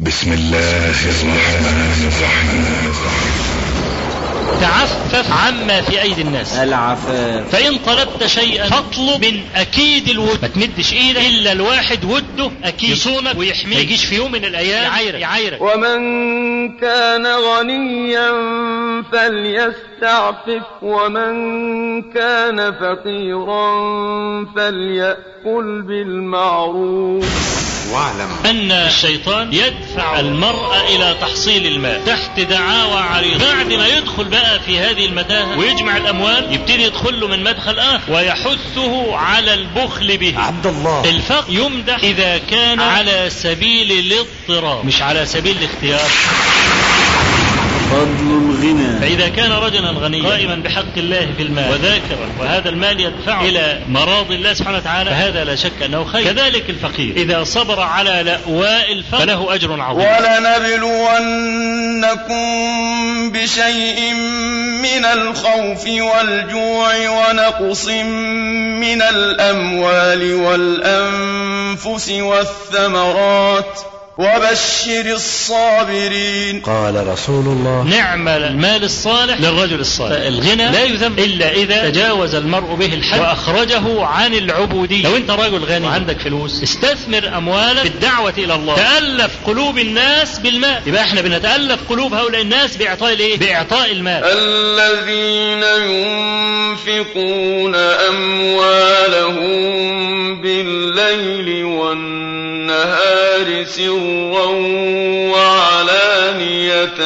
بسم الله الرحمن الرحيم تعفف عما في ايدي الناس العفاف فان طلبت شيئا فاطلب من اكيد الود ما تمدش ايدك الا الواحد وده اكيد يصونك ويحميك ما يجيش في يوم من الايام يعايرك يعايرك ومن كان غنيا فليستعفف ومن كان فقيرا فليأكل بالمعروف واعلم أن الشيطان يدفع المرء إلى تحصيل المال تحت دعاوى عريضة بعد ما يدخل بقى في هذه المتاهة ويجمع الأموال يبتدي يدخل له من مدخل آخر ويحثه على البخل به عبد الله الفقر يمدح إذا كان على سبيل الاضطرار مش على سبيل الاختيار فضل الغنى فإذا كان رجلا غنيا قائما بحق الله في المال وذاكرا وهذا المال يدفعه إلى مراضي الله سبحانه وتعالى فهذا لا شك أنه خير كذلك الفقير إذا صبر على لأواء الفقر فله أجر عظيم ولنبلونكم بشيء من الخوف والجوع ونقص من الأموال والأنفس والثمرات وبشر الصابرين قال رسول الله نعم المال الصالح للرجل الصالح الغنى لا يذم إلا إذا تجاوز المرء به الحد وأخرجه عن العبودية لو أنت رجل غني وعندك فلوس استثمر أموالك في الدعوة إلى الله تألف قلوب الناس بالمال يبقى احنا بنتألف قلوب هؤلاء الناس بإعطاء الإيه؟ بإعطاء المال الذين ينفقون أموالهم بالليل والنهار سرا وعلانية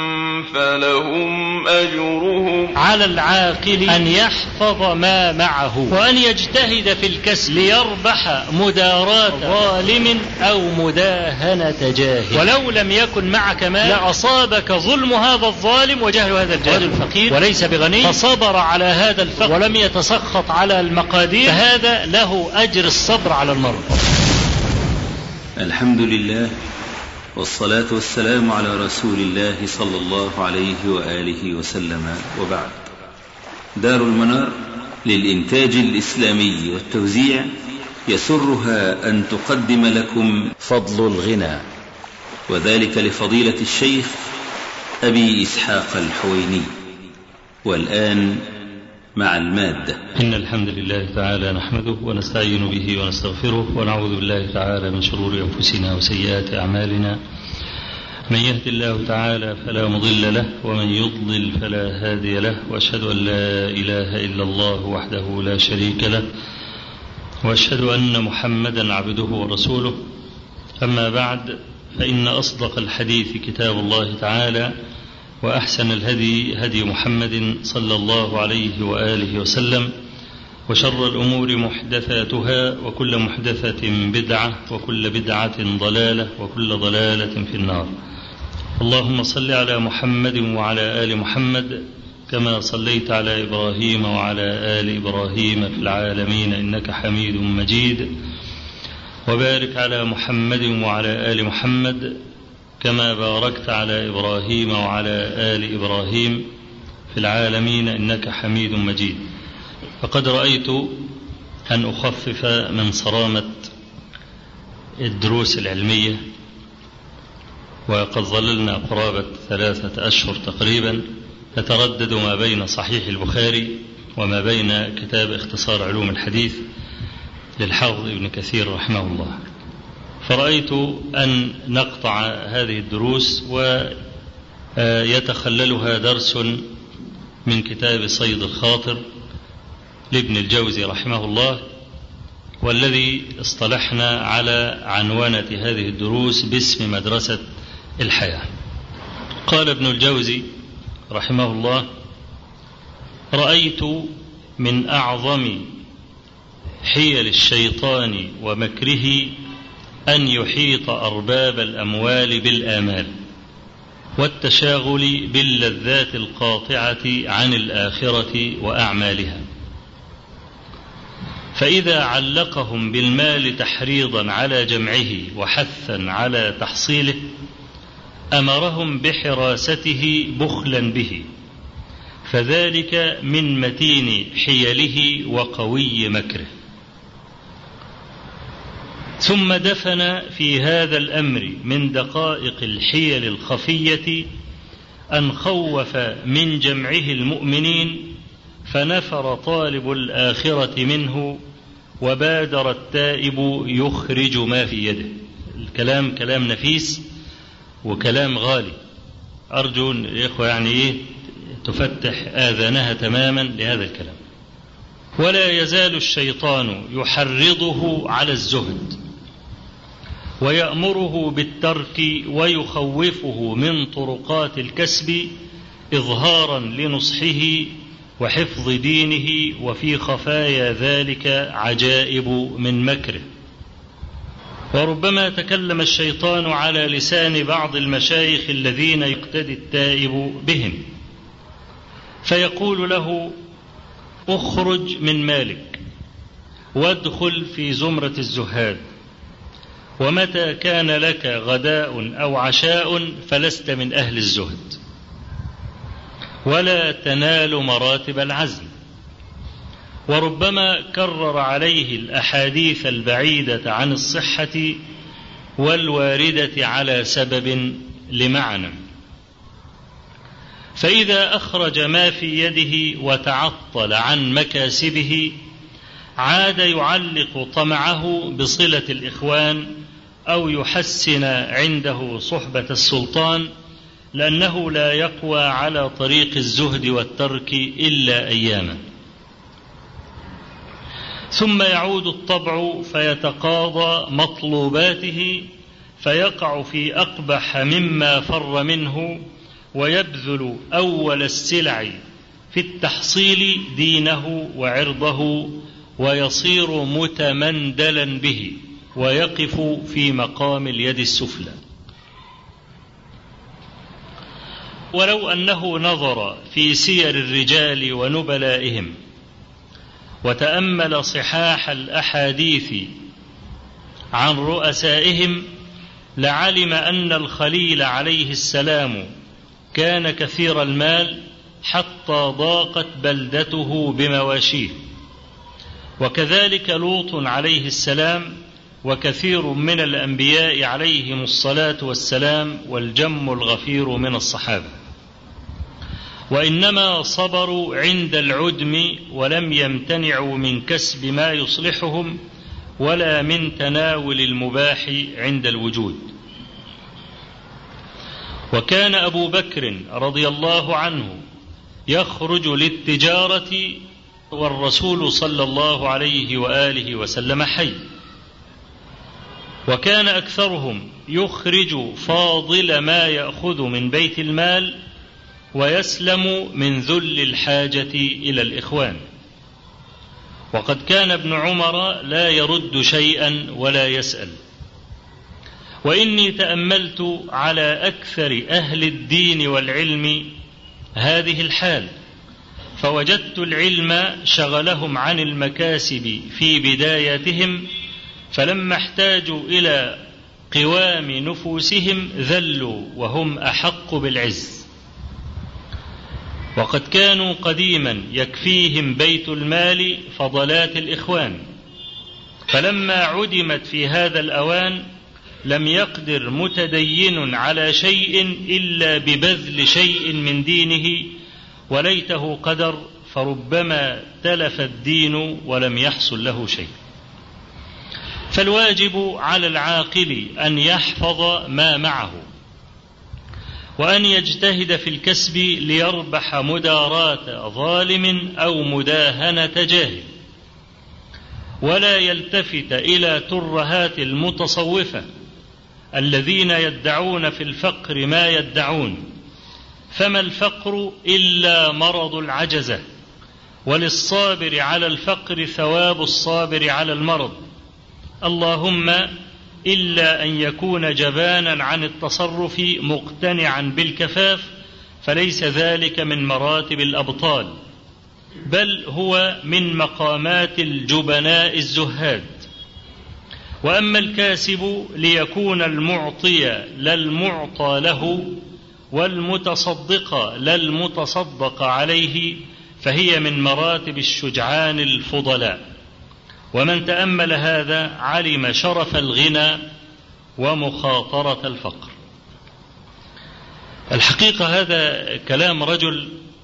فلهم أجرهم على العاقل أن يحفظ ما معه وأن يجتهد في الكسب ليربح مداراة ظالم أو مداهنة جاهل ولو لم يكن معك مال لأصابك ظلم هذا الظالم وجهل هذا الجاهل رجل فقير وليس بغني فصبر على هذا الفقر ولم يتسخط على المقادير فهذا له أجر الصبر على المرء الحمد لله والصلاة والسلام على رسول الله صلى الله عليه وآله وسلم وبعد دار المنار للإنتاج الإسلامي والتوزيع يسرها أن تقدم لكم فضل الغنى وذلك لفضيلة الشيخ أبي إسحاق الحويني والآن مع المادة إن الحمد لله تعالى نحمده ونستعين به ونستغفره ونعوذ بالله تعالى من شرور أنفسنا وسيئات أعمالنا من يهد الله تعالى فلا مضل له ومن يضلل فلا هادي له وأشهد أن لا إله إلا الله وحده لا شريك له وأشهد أن محمدا عبده ورسوله أما بعد فإن أصدق الحديث كتاب الله تعالى وأحسن الهدي هدي محمد صلى الله عليه وآله وسلم وشر الأمور محدثاتها وكل محدثة بدعة وكل بدعة ضلالة وكل ضلالة في النار اللهم صل على محمد وعلى آل محمد كما صليت على إبراهيم وعلى آل إبراهيم في العالمين إنك حميد مجيد وبارك على محمد وعلى آل محمد كما باركت على ابراهيم وعلى ال ابراهيم في العالمين انك حميد مجيد فقد رايت ان اخفف من صرامه الدروس العلميه وقد ظللنا قرابه ثلاثه اشهر تقريبا نتردد ما بين صحيح البخاري وما بين كتاب اختصار علوم الحديث للحافظ ابن كثير رحمه الله فرأيت أن نقطع هذه الدروس ويتخللها درس من كتاب صيد الخاطر لابن الجوزي رحمه الله والذي اصطلحنا على عنوانة هذه الدروس باسم مدرسة الحياة قال ابن الجوزي رحمه الله رأيت من أعظم حيل الشيطان ومكره أن يحيط أرباب الأموال بالآمال والتشاغل باللذات القاطعة عن الآخرة وأعمالها فإذا علقهم بالمال تحريضا على جمعه وحثا على تحصيله أمرهم بحراسته بخلا به فذلك من متين حيله وقوي مكره ثم دفن في هذا الامر من دقائق الحيل الخفيه ان خوف من جمعه المؤمنين فنفر طالب الاخره منه وبادر التائب يخرج ما في يده الكلام كلام نفيس وكلام غالي ارجو الاخوه يعني ايه تفتح اذانها تماما لهذا الكلام ولا يزال الشيطان يحرضه على الزهد ويامره بالترك ويخوفه من طرقات الكسب اظهارا لنصحه وحفظ دينه وفي خفايا ذلك عجائب من مكره وربما تكلم الشيطان على لسان بعض المشايخ الذين يقتدي التائب بهم فيقول له اخرج من مالك وادخل في زمره الزهاد ومتى كان لك غداء او عشاء فلست من اهل الزهد ولا تنال مراتب العزم وربما كرر عليه الاحاديث البعيده عن الصحه والوارده على سبب لمعنى فاذا اخرج ما في يده وتعطل عن مكاسبه عاد يعلق طمعه بصله الاخوان او يحسن عنده صحبه السلطان لانه لا يقوى على طريق الزهد والترك الا اياما ثم يعود الطبع فيتقاضى مطلوباته فيقع في اقبح مما فر منه ويبذل اول السلع في التحصيل دينه وعرضه ويصير متمندلا به ويقف في مقام اليد السفلى ولو انه نظر في سير الرجال ونبلائهم وتامل صحاح الاحاديث عن رؤسائهم لعلم ان الخليل عليه السلام كان كثير المال حتى ضاقت بلدته بمواشيه وكذلك لوط عليه السلام وكثير من الانبياء عليهم الصلاه والسلام والجم الغفير من الصحابه وانما صبروا عند العدم ولم يمتنعوا من كسب ما يصلحهم ولا من تناول المباح عند الوجود وكان ابو بكر رضي الله عنه يخرج للتجاره والرسول صلى الله عليه واله وسلم حي وكان اكثرهم يخرج فاضل ما ياخذ من بيت المال ويسلم من ذل الحاجه الى الاخوان وقد كان ابن عمر لا يرد شيئا ولا يسال واني تاملت على اكثر اهل الدين والعلم هذه الحال فوجدت العلم شغلهم عن المكاسب في بداياتهم فلما احتاجوا الى قوام نفوسهم ذلوا وهم احق بالعز وقد كانوا قديما يكفيهم بيت المال فضلات الاخوان فلما عدمت في هذا الاوان لم يقدر متدين على شيء الا ببذل شيء من دينه وليته قدر فربما تلف الدين ولم يحصل له شيء فالواجب على العاقل ان يحفظ ما معه وان يجتهد في الكسب ليربح مداراه ظالم او مداهنه جاهل ولا يلتفت الى ترهات المتصوفه الذين يدعون في الفقر ما يدعون فما الفقر الا مرض العجزه وللصابر على الفقر ثواب الصابر على المرض اللهم الا ان يكون جبانا عن التصرف مقتنعا بالكفاف فليس ذلك من مراتب الابطال بل هو من مقامات الجبناء الزهاد واما الكاسب ليكون المعطي لا المعطى له والمتصدق لا المتصدق عليه فهي من مراتب الشجعان الفضلاء ومن تأمل هذا علم شرف الغنى ومخاطرة الفقر الحقيقة هذا كلام رجل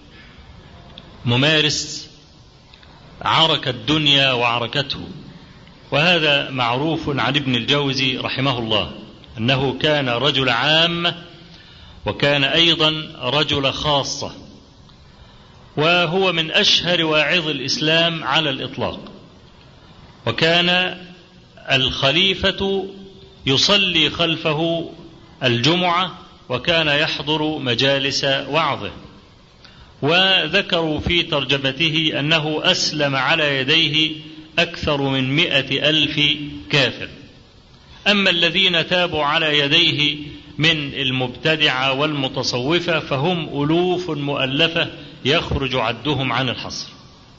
ممارس عرك الدنيا وعركته وهذا معروف عن ابن الجوزي رحمه الله انه كان رجل عامه وكان ايضا رجل خاصه وهو من اشهر واعظ الاسلام على الاطلاق وكان الخليفه يصلي خلفه الجمعه وكان يحضر مجالس وعظه وذكروا في ترجمته أنه أسلم على يديه أكثر من مئة ألف كافر أما الذين تابوا على يديه من المبتدعة والمتصوفة فهم ألوف مؤلفة يخرج عدهم عن الحصر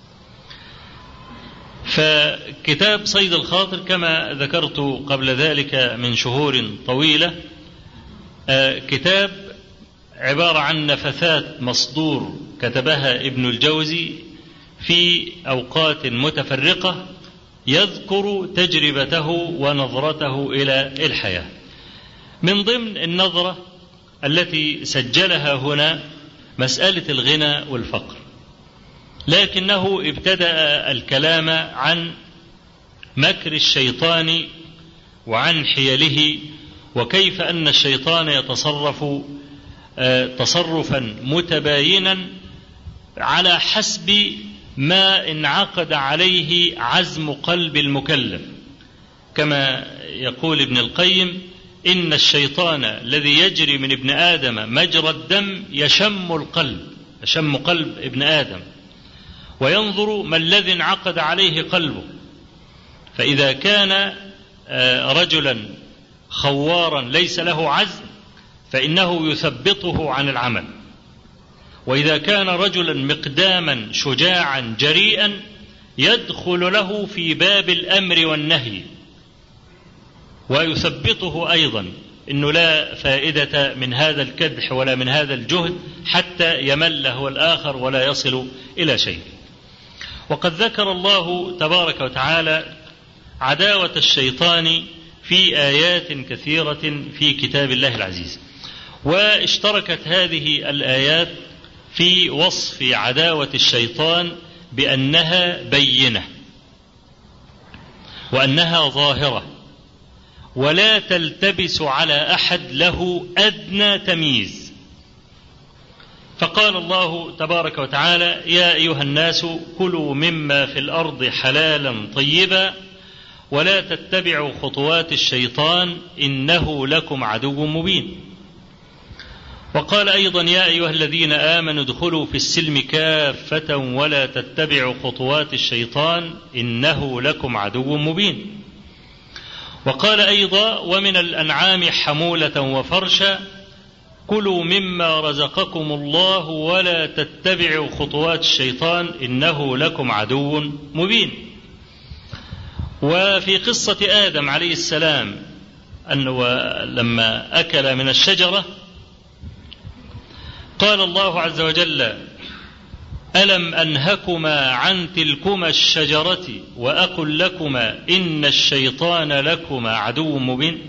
فكتاب صيد الخاطر كما ذكرت قبل ذلك من شهور طويلة كتاب عبارة عن نفثات مصدور كتبها ابن الجوزي في أوقات متفرقة يذكر تجربته ونظرته إلى الحياة من ضمن النظرة التي سجلها هنا مسألة الغنى والفقر لكنه ابتدأ الكلام عن مكر الشيطان وعن حيله وكيف أن الشيطان يتصرف تصرفا متباينا على حسب ما انعقد عليه عزم قلب المكلف كما يقول ابن القيم ان الشيطان الذي يجري من ابن ادم مجرى الدم يشم القلب يشم قلب ابن ادم وينظر ما الذي انعقد عليه قلبه فاذا كان رجلا خوارا ليس له عزم فانه يثبطه عن العمل واذا كان رجلا مقداما شجاعا جريئا يدخل له في باب الامر والنهي ويثبطه ايضا انه لا فائده من هذا الكدح ولا من هذا الجهد حتى يمل هو الاخر ولا يصل الى شيء وقد ذكر الله تبارك وتعالى عداوه الشيطان في ايات كثيره في كتاب الله العزيز واشتركت هذه الايات في وصف عداوه الشيطان بانها بينه وانها ظاهره ولا تلتبس على احد له ادنى تمييز فقال الله تبارك وتعالى يا ايها الناس كلوا مما في الارض حلالا طيبا ولا تتبعوا خطوات الشيطان انه لكم عدو مبين وقال ايضا يا ايها الذين امنوا ادخلوا في السلم كافه ولا تتبعوا خطوات الشيطان انه لكم عدو مبين وقال ايضا ومن الانعام حموله وفرشا كلوا مما رزقكم الله ولا تتبعوا خطوات الشيطان انه لكم عدو مبين وفي قصه ادم عليه السلام انه لما اكل من الشجره قال الله عز وجل الم انهكما عن تلكما الشجره واقل لكما ان الشيطان لكما عدو مبين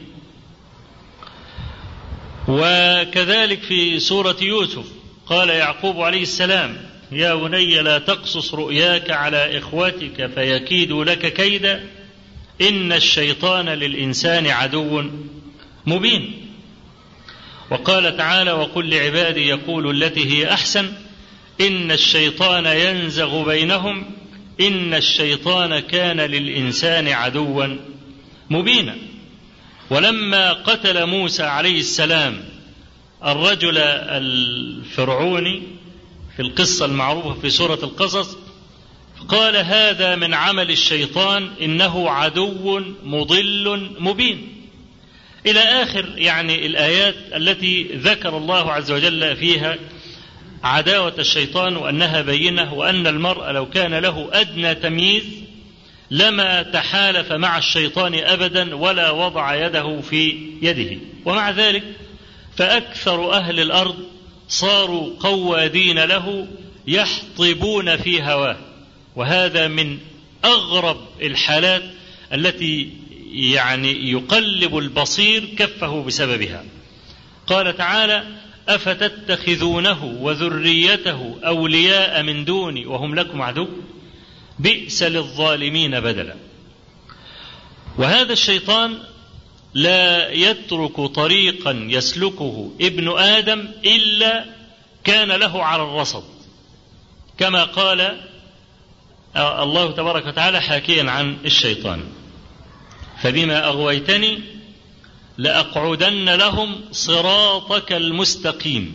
وكذلك في سوره يوسف قال يعقوب عليه السلام يا بني لا تقصص رؤياك على اخوتك فيكيدوا لك كيدا ان الشيطان للانسان عدو مبين وقال تعالى وقل لعبادي يقولوا التي هي احسن ان الشيطان ينزغ بينهم ان الشيطان كان للانسان عدوا مبينا ولما قتل موسى عليه السلام الرجل الفرعوني في القصه المعروفه في سوره القصص قال هذا من عمل الشيطان انه عدو مضل مبين الى اخر يعني الايات التي ذكر الله عز وجل فيها عداوه الشيطان وانها بينه وان المرء لو كان له ادنى تمييز لما تحالف مع الشيطان ابدا ولا وضع يده في يده ومع ذلك فاكثر اهل الارض صاروا قوادين له يحطبون في هواه وهذا من أغرب الحالات التي يعني يقلب البصير كفه بسببها قال تعالى أفتتخذونه وذريته أولياء من دوني وهم لكم عدو بئس للظالمين بدلا وهذا الشيطان لا يترك طريقا يسلكه ابن ادم الا كان له على الرصد كما قال الله تبارك وتعالى حاكيا عن الشيطان فبما اغويتني لاقعدن لهم صراطك المستقيم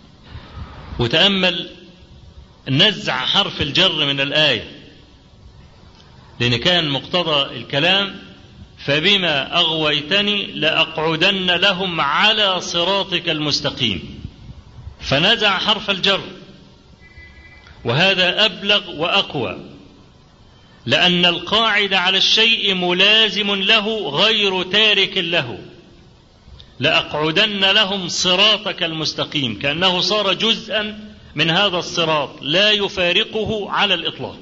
وتامل نزع حرف الجر من الايه لان كان مقتضى الكلام فبما اغويتني لاقعدن لهم على صراطك المستقيم فنزع حرف الجر وهذا ابلغ واقوى لان القاعد على الشيء ملازم له غير تارك له لاقعدن لهم صراطك المستقيم كانه صار جزءا من هذا الصراط لا يفارقه على الاطلاق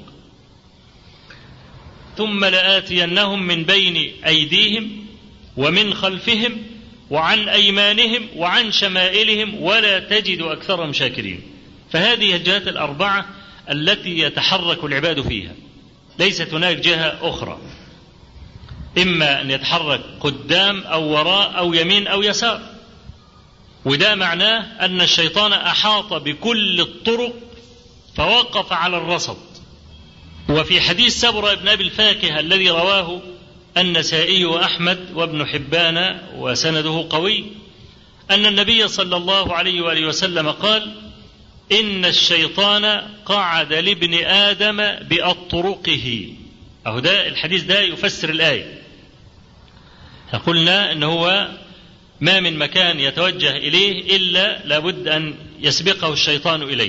ثم لآتينهم من بين أيديهم ومن خلفهم وعن أيمانهم وعن شمائلهم ولا تجد أكثرهم شاكرين فهذه الجهات الأربعة التي يتحرك العباد فيها ليست هناك جهة أخرى إما أن يتحرك قدام أو وراء أو يمين أو يسار وده معناه أن الشيطان أحاط بكل الطرق فوقف على الرصد وفي حديث سبرة بن أبي الفاكهة الذي رواه النسائي وأحمد وابن حبان وسنده قوي أن النبي صلى الله عليه وآله وسلم قال إن الشيطان قعد لابن آدم بأطرقه أهو ده الحديث ده يفسر الآية قلنا أن هو ما من مكان يتوجه إليه إلا لابد أن يسبقه الشيطان إليه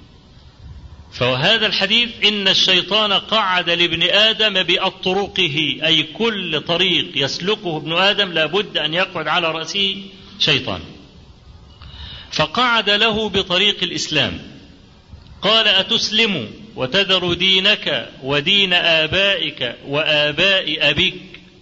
فهذا الحديث إن الشيطان قعد لابن آدم بأطرقه أي كل طريق يسلكه ابن آدم لابد أن يقعد على رأسه شيطان فقعد له بطريق الإسلام قال أتسلم وتذر دينك ودين آبائك وآباء أبيك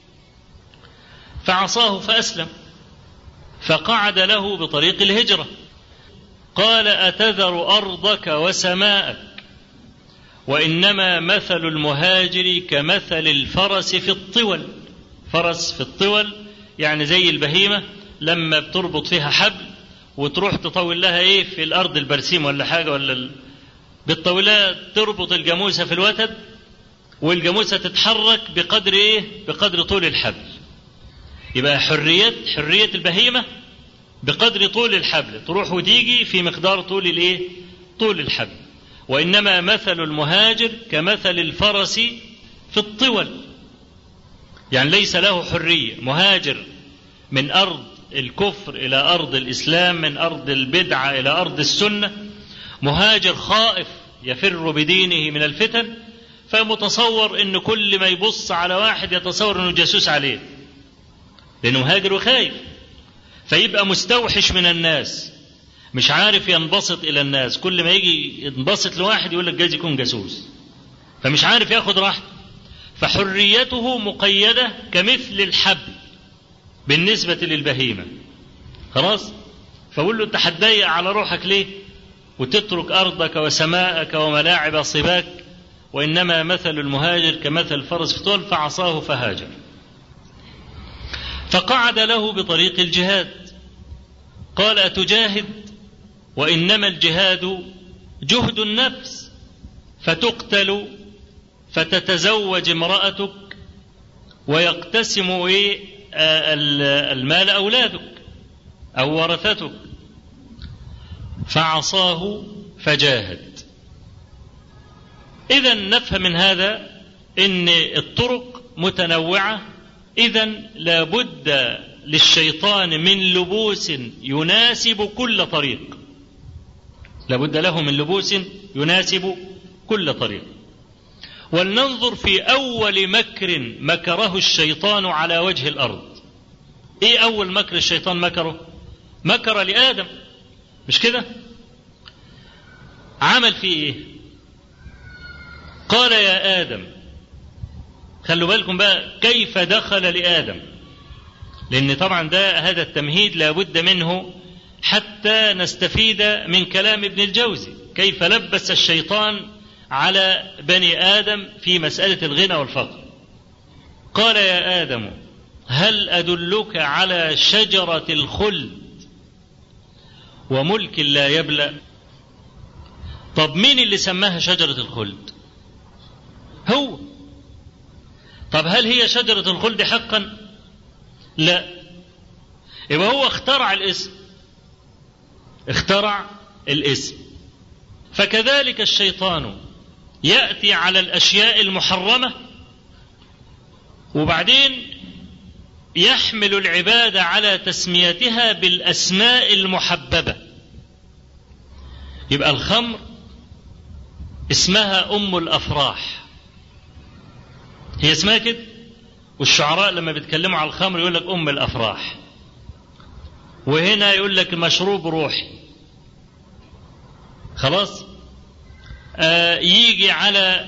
فعصاه فأسلم فقعد له بطريق الهجرة قال أتذر أرضك وسماءك وإنما مثل المهاجر كمثل الفرس في الطول فرس في الطول يعني زي البهيمة لما بتربط فيها حبل وتروح تطول لها ايه في الارض البرسيم ولا حاجه ولا ال... بتطولها تربط الجاموسه في الوتد والجاموسه تتحرك بقدر ايه بقدر طول الحبل يبقى حريه حريه البهيمه بقدر طول الحبل تروح وتيجي في مقدار طول الايه طول الحبل وانما مثل المهاجر كمثل الفرس في الطول يعني ليس له حريه مهاجر من ارض الكفر الى ارض الاسلام من ارض البدعه الى ارض السنه مهاجر خائف يفر بدينه من الفتن فمتصور ان كل ما يبص على واحد يتصور انه جاسوس عليه لانه مهاجر وخايف فيبقى مستوحش من الناس مش عارف ينبسط الى الناس كل ما يجي ينبسط لواحد يقول لك جايز يكون جاسوس فمش عارف ياخد راحته فحريته مقيده كمثل الحبل بالنسبة للبهيمة خلاص فقول له انت هتضيق على روحك ليه وتترك أرضك وسماءك وملاعب صباك وإنما مثل المهاجر كمثل الفرس في طول فعصاه فهاجر فقعد له بطريق الجهاد قال أتجاهد وإنما الجهاد جهد النفس فتقتل فتتزوج امرأتك ويقتسم إيه المال أولادك أو ورثتك فعصاه فجاهد إذا نفهم من هذا أن الطرق متنوعة إذا لابد للشيطان من لبوس يناسب كل طريق لابد له من لبوس يناسب كل طريق ولننظر في أول مكر مكره الشيطان على وجه الأرض إيه أول مكر الشيطان مكره مكر لآدم مش كده عمل فيه إيه قال يا آدم خلوا بالكم بقى كيف دخل لآدم لأن طبعا ده هذا التمهيد لابد منه حتى نستفيد من كلام ابن الجوزي كيف لبس الشيطان على بني آدم في مسألة الغنى والفقر قال يا آدم هل أدلك على شجرة الخلد وملك لا يبلى طب مين اللي سماها شجرة الخلد هو طب هل هي شجرة الخلد حقا لا يبقى هو اخترع الاسم اخترع الاسم فكذلك الشيطان يأتي على الأشياء المحرمة وبعدين يحمل العباد على تسميتها بالاسماء المحببه يبقى الخمر اسمها ام الافراح هي اسمها كده والشعراء لما بيتكلموا على الخمر يقول لك ام الافراح وهنا يقول لك مشروب روحي خلاص آه يجي على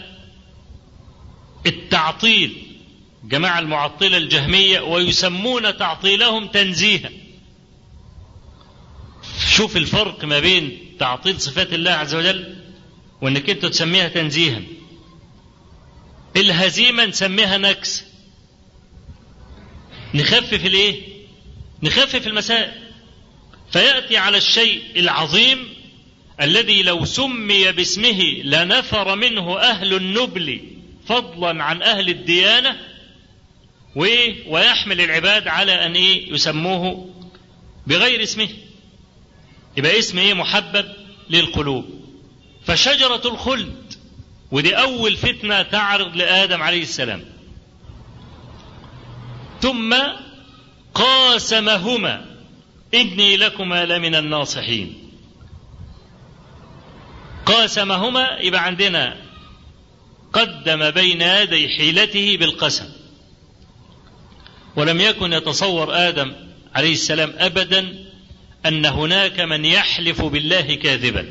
التعطيل جماعة المعطلة الجهمية ويسمون تعطيلهم تنزيها شوف الفرق ما بين تعطيل صفات الله عز وجل وانك انت تسميها تنزيها الهزيمة نسميها نكس نخفف الايه نخفف المسائل فيأتي على الشيء العظيم الذي لو سمي باسمه لنفر منه أهل النبل فضلا عن أهل الديانة ويحمل العباد على أن إيه يسموه بغير اسمه يبقى اسم إيه محبب للقلوب فشجرة الخلد ودي أول فتنة تعرض لآدم عليه السلام ثم قاسمهما إني لكما لمن الناصحين قاسمهما يبقى عندنا قدم بين يدي حيلته بالقسم ولم يكن يتصور ادم عليه السلام ابدا ان هناك من يحلف بالله كاذبا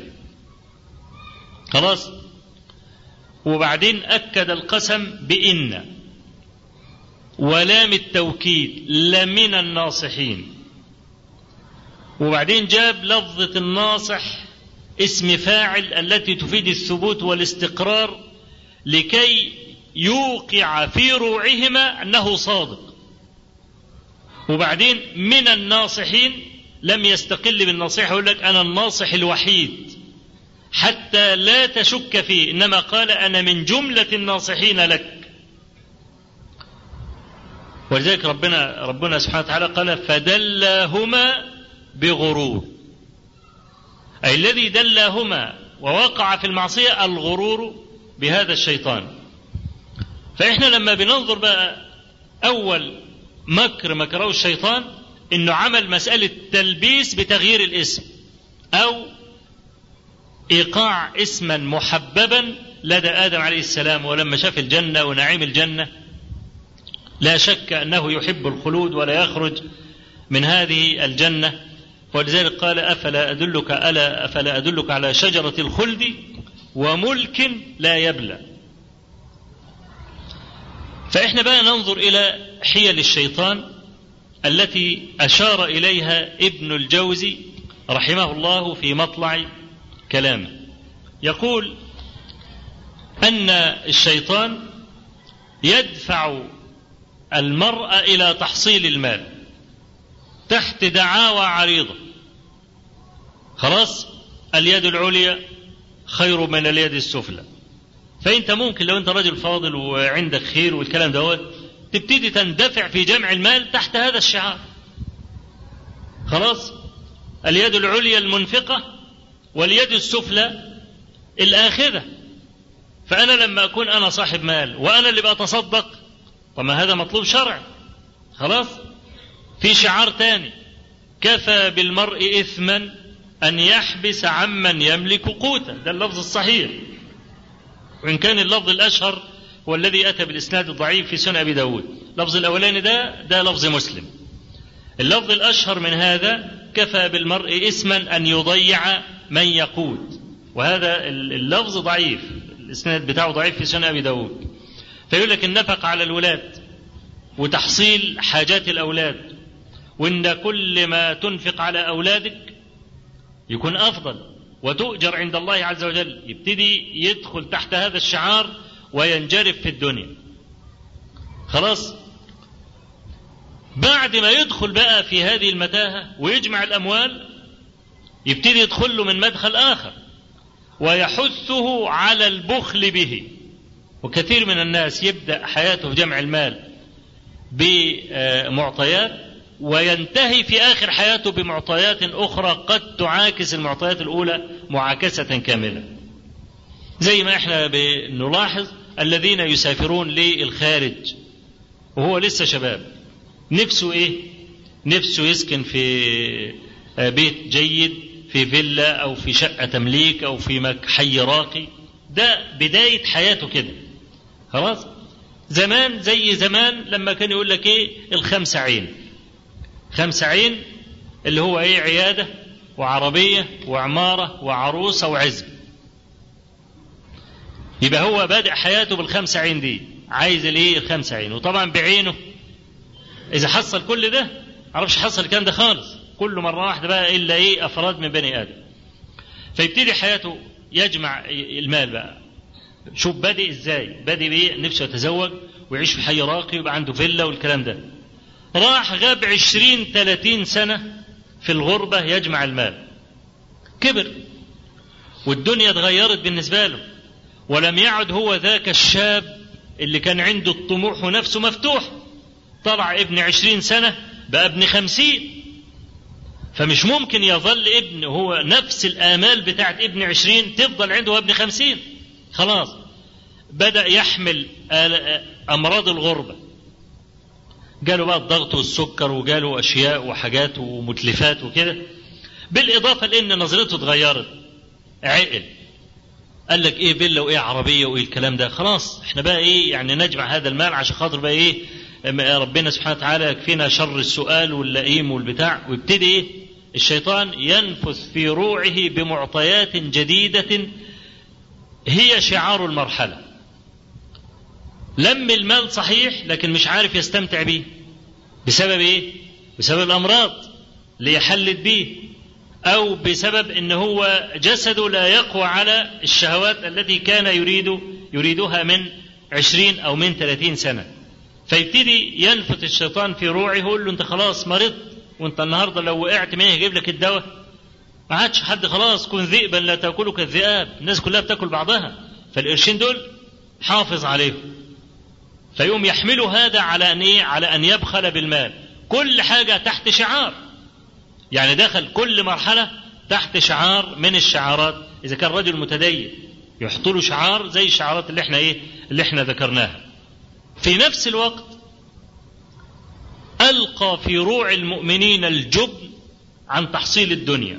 خلاص وبعدين اكد القسم بان ولام التوكيد لمن الناصحين وبعدين جاب لفظه الناصح اسم فاعل التي تفيد الثبوت والاستقرار لكي يوقع في روعهما انه صادق وبعدين من الناصحين لم يستقل بالنصيحه يقول لك انا الناصح الوحيد حتى لا تشك فيه انما قال انا من جمله الناصحين لك ولذلك ربنا ربنا سبحانه وتعالى قال فدلاهما بغرور أي الذي دلاهما ووقع في المعصية الغرور بهذا الشيطان فإحنا لما بننظر بقى أول مكر مكره الشيطان إنه عمل مسألة تلبيس بتغيير الاسم أو إيقاع اسما محببا لدى آدم عليه السلام ولما شاف الجنة ونعيم الجنة لا شك أنه يحب الخلود ولا يخرج من هذه الجنة ولذلك قال أفلا أدلك ألا أفلا أدلك على شجرة الخلد وملك لا يبلى فإحنا بقى ننظر إلى حيل الشيطان التي أشار إليها ابن الجوزي رحمه الله في مطلع كلامه يقول أن الشيطان يدفع المرء إلى تحصيل المال تحت دعاوى عريضة خلاص اليد العليا خير من اليد السفلى فانت ممكن لو انت رجل فاضل وعندك خير والكلام دوت تبتدي تندفع في جمع المال تحت هذا الشعار خلاص اليد العليا المنفقة واليد السفلى الآخذة فأنا لما أكون أنا صاحب مال وأنا اللي بتصدق طب هذا مطلوب شرع خلاص في شعار تاني كفى بالمرء إثما أن يحبس عمن يملك قوتا ده اللفظ الصحيح وإن كان اللفظ الأشهر هو الذي أتى بالإسناد الضعيف في سنن أبي داود اللفظ الأولاني ده ده لفظ مسلم اللفظ الأشهر من هذا كفى بالمرء إثما أن يضيع من يقود وهذا اللفظ ضعيف الإسناد بتاعه ضعيف في سنن أبي داود فيقول لك النفقة على الولاد وتحصيل حاجات الأولاد وإن كل ما تنفق على أولادك يكون أفضل وتؤجر عند الله عز وجل يبتدي يدخل تحت هذا الشعار وينجرف في الدنيا خلاص بعد ما يدخل بقى في هذه المتاهة ويجمع الأموال يبتدي يدخل له من مدخل آخر ويحثه على البخل به وكثير من الناس يبدأ حياته في جمع المال بمعطيات وينتهي في آخر حياته بمعطيات أخرى قد تعاكس المعطيات الأولى معاكسة كاملة زي ما احنا بنلاحظ الذين يسافرون للخارج وهو لسه شباب نفسه ايه نفسه يسكن في بيت جيد في فيلا او في شقه تمليك او في حي راقي ده بدايه حياته كده خلاص زمان زي زمان لما كان يقول لك ايه الخمسه عين خمسه عين اللي هو ايه عياده وعربيه وعماره وعروسه وعزب يبقى هو بادئ حياته بالخمسه عين دي عايز الايه الخمسه عين وطبعا بعينه اذا حصل كل ده معرفش حصل الكلام ده خالص كل مره واحده بقى الا ايه افراد من بني ادم فيبتدي حياته يجمع المال بقى شوف بادئ ازاي بادئ بايه نفسه يتزوج ويعيش في حي راقي ويبقى عنده فيلا والكلام ده راح غاب عشرين ثلاثين سنة في الغربة يجمع المال كبر والدنيا اتغيرت بالنسبة له ولم يعد هو ذاك الشاب اللي كان عنده الطموح ونفسه مفتوح طلع ابن عشرين سنة بقى ابن خمسين فمش ممكن يظل ابن هو نفس الآمال بتاعت ابن عشرين تفضل عنده هو ابن خمسين خلاص بدأ يحمل أمراض الغربة جاله بقى الضغط والسكر وجاله أشياء وحاجات ومتلفات وكده بالإضافة لأن نظرته اتغيرت عقل قال لك ايه فيلا وايه عربيه وايه الكلام ده خلاص احنا بقى ايه يعني نجمع هذا المال عشان خاطر بقى ايه ربنا سبحانه وتعالى يكفينا شر السؤال واللئيم والبتاع ويبتدي ايه الشيطان ينفث في روعه بمعطيات جديدة هي شعار المرحلة لم المال صحيح لكن مش عارف يستمتع بيه بسبب ايه بسبب الامراض اللي يحلت بيه او بسبب ان هو جسده لا يقوى على الشهوات التي كان يريد يريدها من عشرين او من ثلاثين سنه فيبتدي ينفث الشيطان في روعه يقول له انت خلاص مرضت وانت النهارده لو وقعت مين يجيب لك الدواء ما عادش حد خلاص كن ذئبا لا تاكلك الذئاب الناس كلها بتاكل بعضها فالقرشين دول حافظ عليهم فيقوم يحملوا هذا على ان ايه على ان يبخل بالمال كل حاجه تحت شعار يعني دخل كل مرحله تحت شعار من الشعارات اذا كان رجل متدين يحط له شعار زي الشعارات اللي احنا ايه اللي احنا ذكرناها في نفس الوقت القى في روع المؤمنين الجبن عن تحصيل الدنيا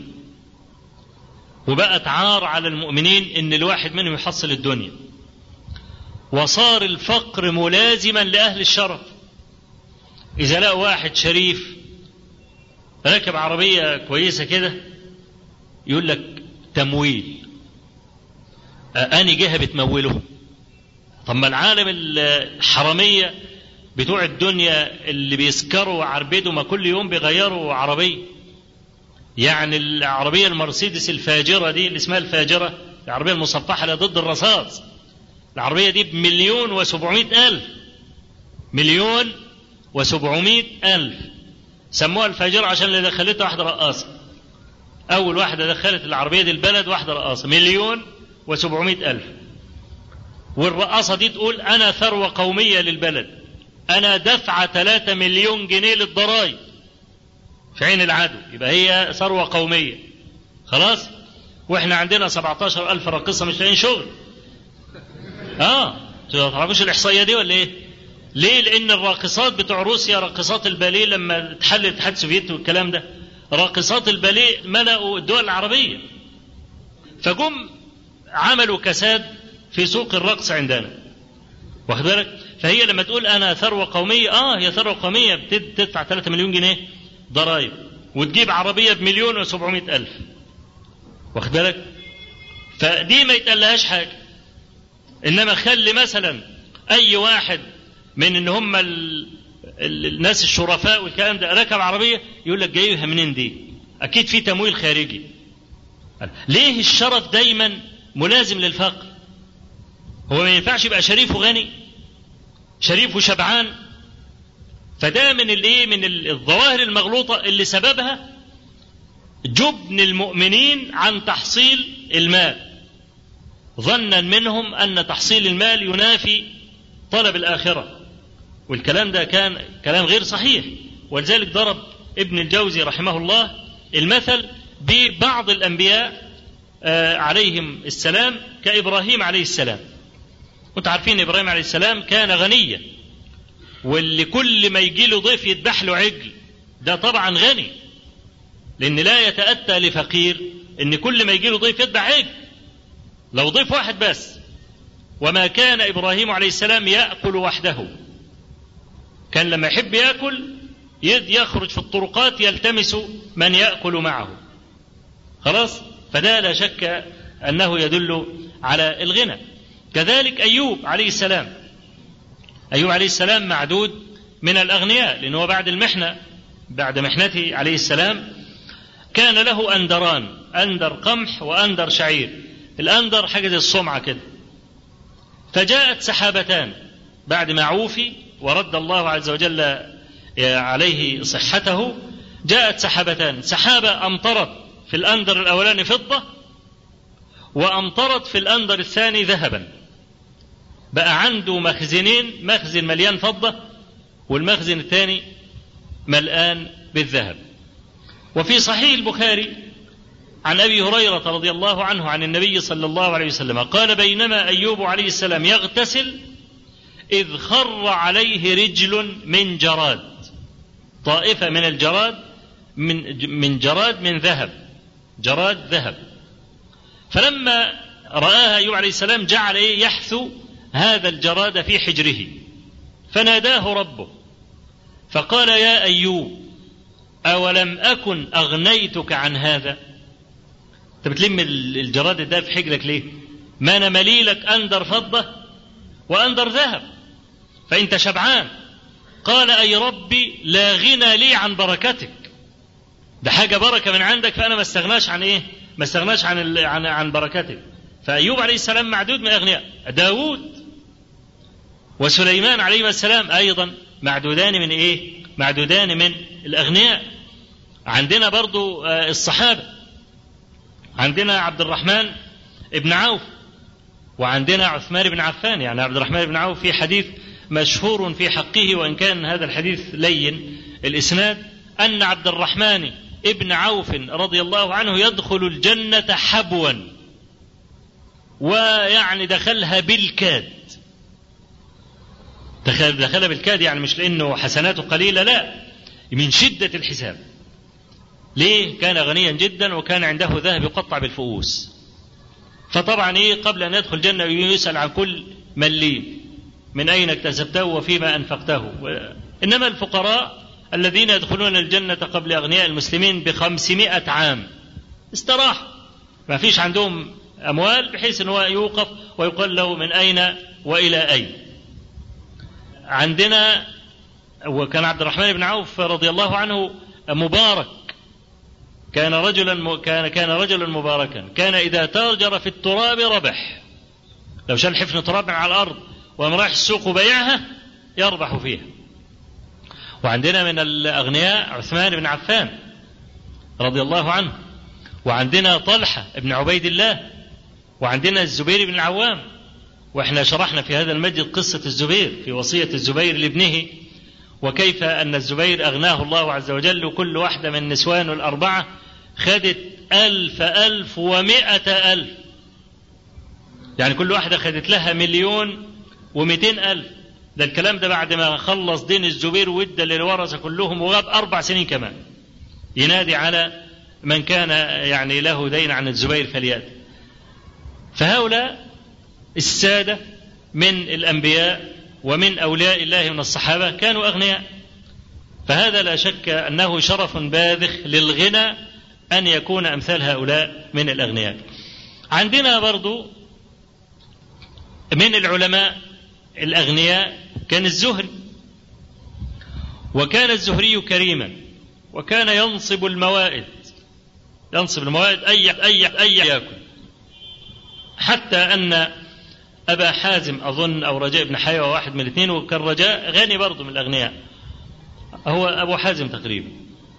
وبقت عار على المؤمنين ان الواحد منهم يحصل الدنيا وصار الفقر ملازما لاهل الشرف اذا لقى واحد شريف راكب عربيه كويسه كده يقول لك تمويل اني جهه بتموله طب ما العالم الحراميه بتوع الدنيا اللي بيسكروا وعربدوا ما كل يوم بيغيروا عربيه يعني العربيه المرسيدس الفاجره دي اللي اسمها الفاجره العربيه المصفحه اللي ضد الرصاص العربيه دي بمليون وسبعمائة الف مليون وسبعمائة الف سموها الفاجره عشان اللي دخلتها واحده رقاصه اول واحده دخلت العربيه دي البلد واحده رقاصه مليون وسبعمائة الف والرقاصة دي تقول أنا ثروة قومية للبلد أنا دفع 3 مليون جنيه للضرائب في عين العدو يبقى هي ثروة قومية خلاص واحنا عندنا 17 ألف راقصة مش لاقيين شغل اه ما تعرفوش الإحصائية دي ولا إيه؟ ليه؟ لأن الراقصات بتوع روسيا راقصات الباليه لما اتحل الاتحاد السوفيتي والكلام ده راقصات الباليه ملأوا الدول العربية فجم عملوا كساد في سوق الرقص عندنا واخد بالك فهي لما تقول انا ثروه قوميه اه هي ثروه قوميه بتدفع 3 مليون جنيه ضرائب وتجيب عربيه بمليون و700 الف واخد بالك فدي ما يتقلهاش حاجه انما خلي مثلا أي واحد من إن هم ال... ال... الناس الشرفاء والكلام ده ركب عربية يقول لك جايبها منين دي؟ أكيد في تمويل خارجي. ليه الشرف دايما ملازم للفقر؟ هو ما ينفعش يبقى شريف وغني؟ شريف وشبعان؟ فده من الايه؟ من الظواهر المغلوطة اللي سببها جبن المؤمنين عن تحصيل المال. ظنا منهم ان تحصيل المال ينافي طلب الاخره والكلام ده كان كلام غير صحيح ولذلك ضرب ابن الجوزي رحمه الله المثل ببعض الانبياء عليهم السلام كابراهيم عليه السلام وانتم عارفين ابراهيم عليه السلام كان غنيا واللي كل ما يجي له ضيف يذبح له عجل ده طبعا غني لان لا يتاتى لفقير ان كل ما يجي له ضيف يذبح عجل لو ضيف واحد بس وما كان ابراهيم عليه السلام ياكل وحده كان لما يحب ياكل يخرج في الطرقات يلتمس من ياكل معه خلاص فده لا شك انه يدل على الغنى كذلك ايوب عليه السلام ايوب عليه السلام معدود من الاغنياء لانه بعد المحنه بعد محنته عليه السلام كان له اندران اندر قمح واندر شعير الأندر حاجة زي الصمعة كده فجاءت سحابتان بعد ما عوفي ورد الله عز وجل عليه صحته جاءت سحابتان سحابة أمطرت في الأندر الأولاني فضة وأمطرت في الأندر الثاني ذهبا بقى عنده مخزنين مخزن مليان فضة والمخزن الثاني ملآن بالذهب وفي صحيح البخاري عن ابي هريره رضي الله عنه عن النبي صلى الله عليه وسلم قال بينما ايوب عليه السلام يغتسل اذ خر عليه رجل من جراد طائفه من الجراد من من جراد من ذهب جراد ذهب فلما راها ايوب عليه السلام جعل ايه يحثو هذا الجراد في حجره فناداه ربه فقال يا ايوب اولم اكن اغنيتك عن هذا انت بتلم الجراد ده في حجرك ليه؟ ما انا مليلك اندر فضه واندر ذهب فانت شبعان قال اي ربي لا غنى لي عن بركتك ده حاجه بركه من عندك فانا ما استغناش عن ايه؟ ما استغناش عن عن عن بركتك فايوب عليه السلام معدود من الاغنياء داوود وسليمان عليه السلام ايضا معدودان من ايه؟ معدودان من الاغنياء عندنا برضو الصحابه عندنا عبد الرحمن ابن عوف وعندنا عثمان بن عفان يعني عبد الرحمن بن عوف في حديث مشهور في حقه وان كان هذا الحديث لين الاسناد ان عبد الرحمن ابن عوف رضي الله عنه يدخل الجنه حبوا ويعني دخلها بالكاد دخل دخلها بالكاد يعني مش لانه حسناته قليله لا من شده الحساب ليه؟ كان غنيا جدا وكان عنده ذهب يقطع بالفؤوس. فطبعا ايه قبل ان يدخل الجنه يسال عن كل مليم من اين اكتسبته وفيما انفقته. انما الفقراء الذين يدخلون الجنه قبل اغنياء المسلمين بخمسمائة عام استراح ما فيش عندهم اموال بحيث ان هو يوقف ويقال له من اين والى اين. عندنا وكان عبد الرحمن بن عوف رضي الله عنه مبارك كان رجلا كان كان رجلا مباركا كان اذا تاجر في التراب ربح لو شال حفن تراب على الارض وقام رايح السوق وبيعها يربح فيها وعندنا من الاغنياء عثمان بن عفان رضي الله عنه وعندنا طلحه بن عبيد الله وعندنا الزبير بن العوام واحنا شرحنا في هذا المجد قصه الزبير في وصيه الزبير لابنه وكيف أن الزبير أغناه الله عز وجل وكل واحدة من النسوان الأربعة خدت ألف ألف ومائة ألف يعني كل واحدة خدت لها مليون ومئتين ألف ده الكلام ده بعد ما خلص دين الزبير وادى للورثة كلهم وغاب أربع سنين كمان ينادي على من كان يعني له دين عن الزبير فليأتي فهؤلاء السادة من الأنبياء ومن أولياء الله من الصحابة كانوا أغنياء فهذا لا شك أنه شرف باذخ للغنى أن يكون أمثال هؤلاء من الأغنياء عندنا برضو من العلماء الأغنياء كان الزهري وكان الزهري كريما وكان ينصب الموائد ينصب الموائد أي أي أي يأكل حتى أن أبا حازم أظن أو رجاء بن حيوة واحد من الاثنين وكان رجاء غني برضه من الأغنياء هو أبو حازم تقريبا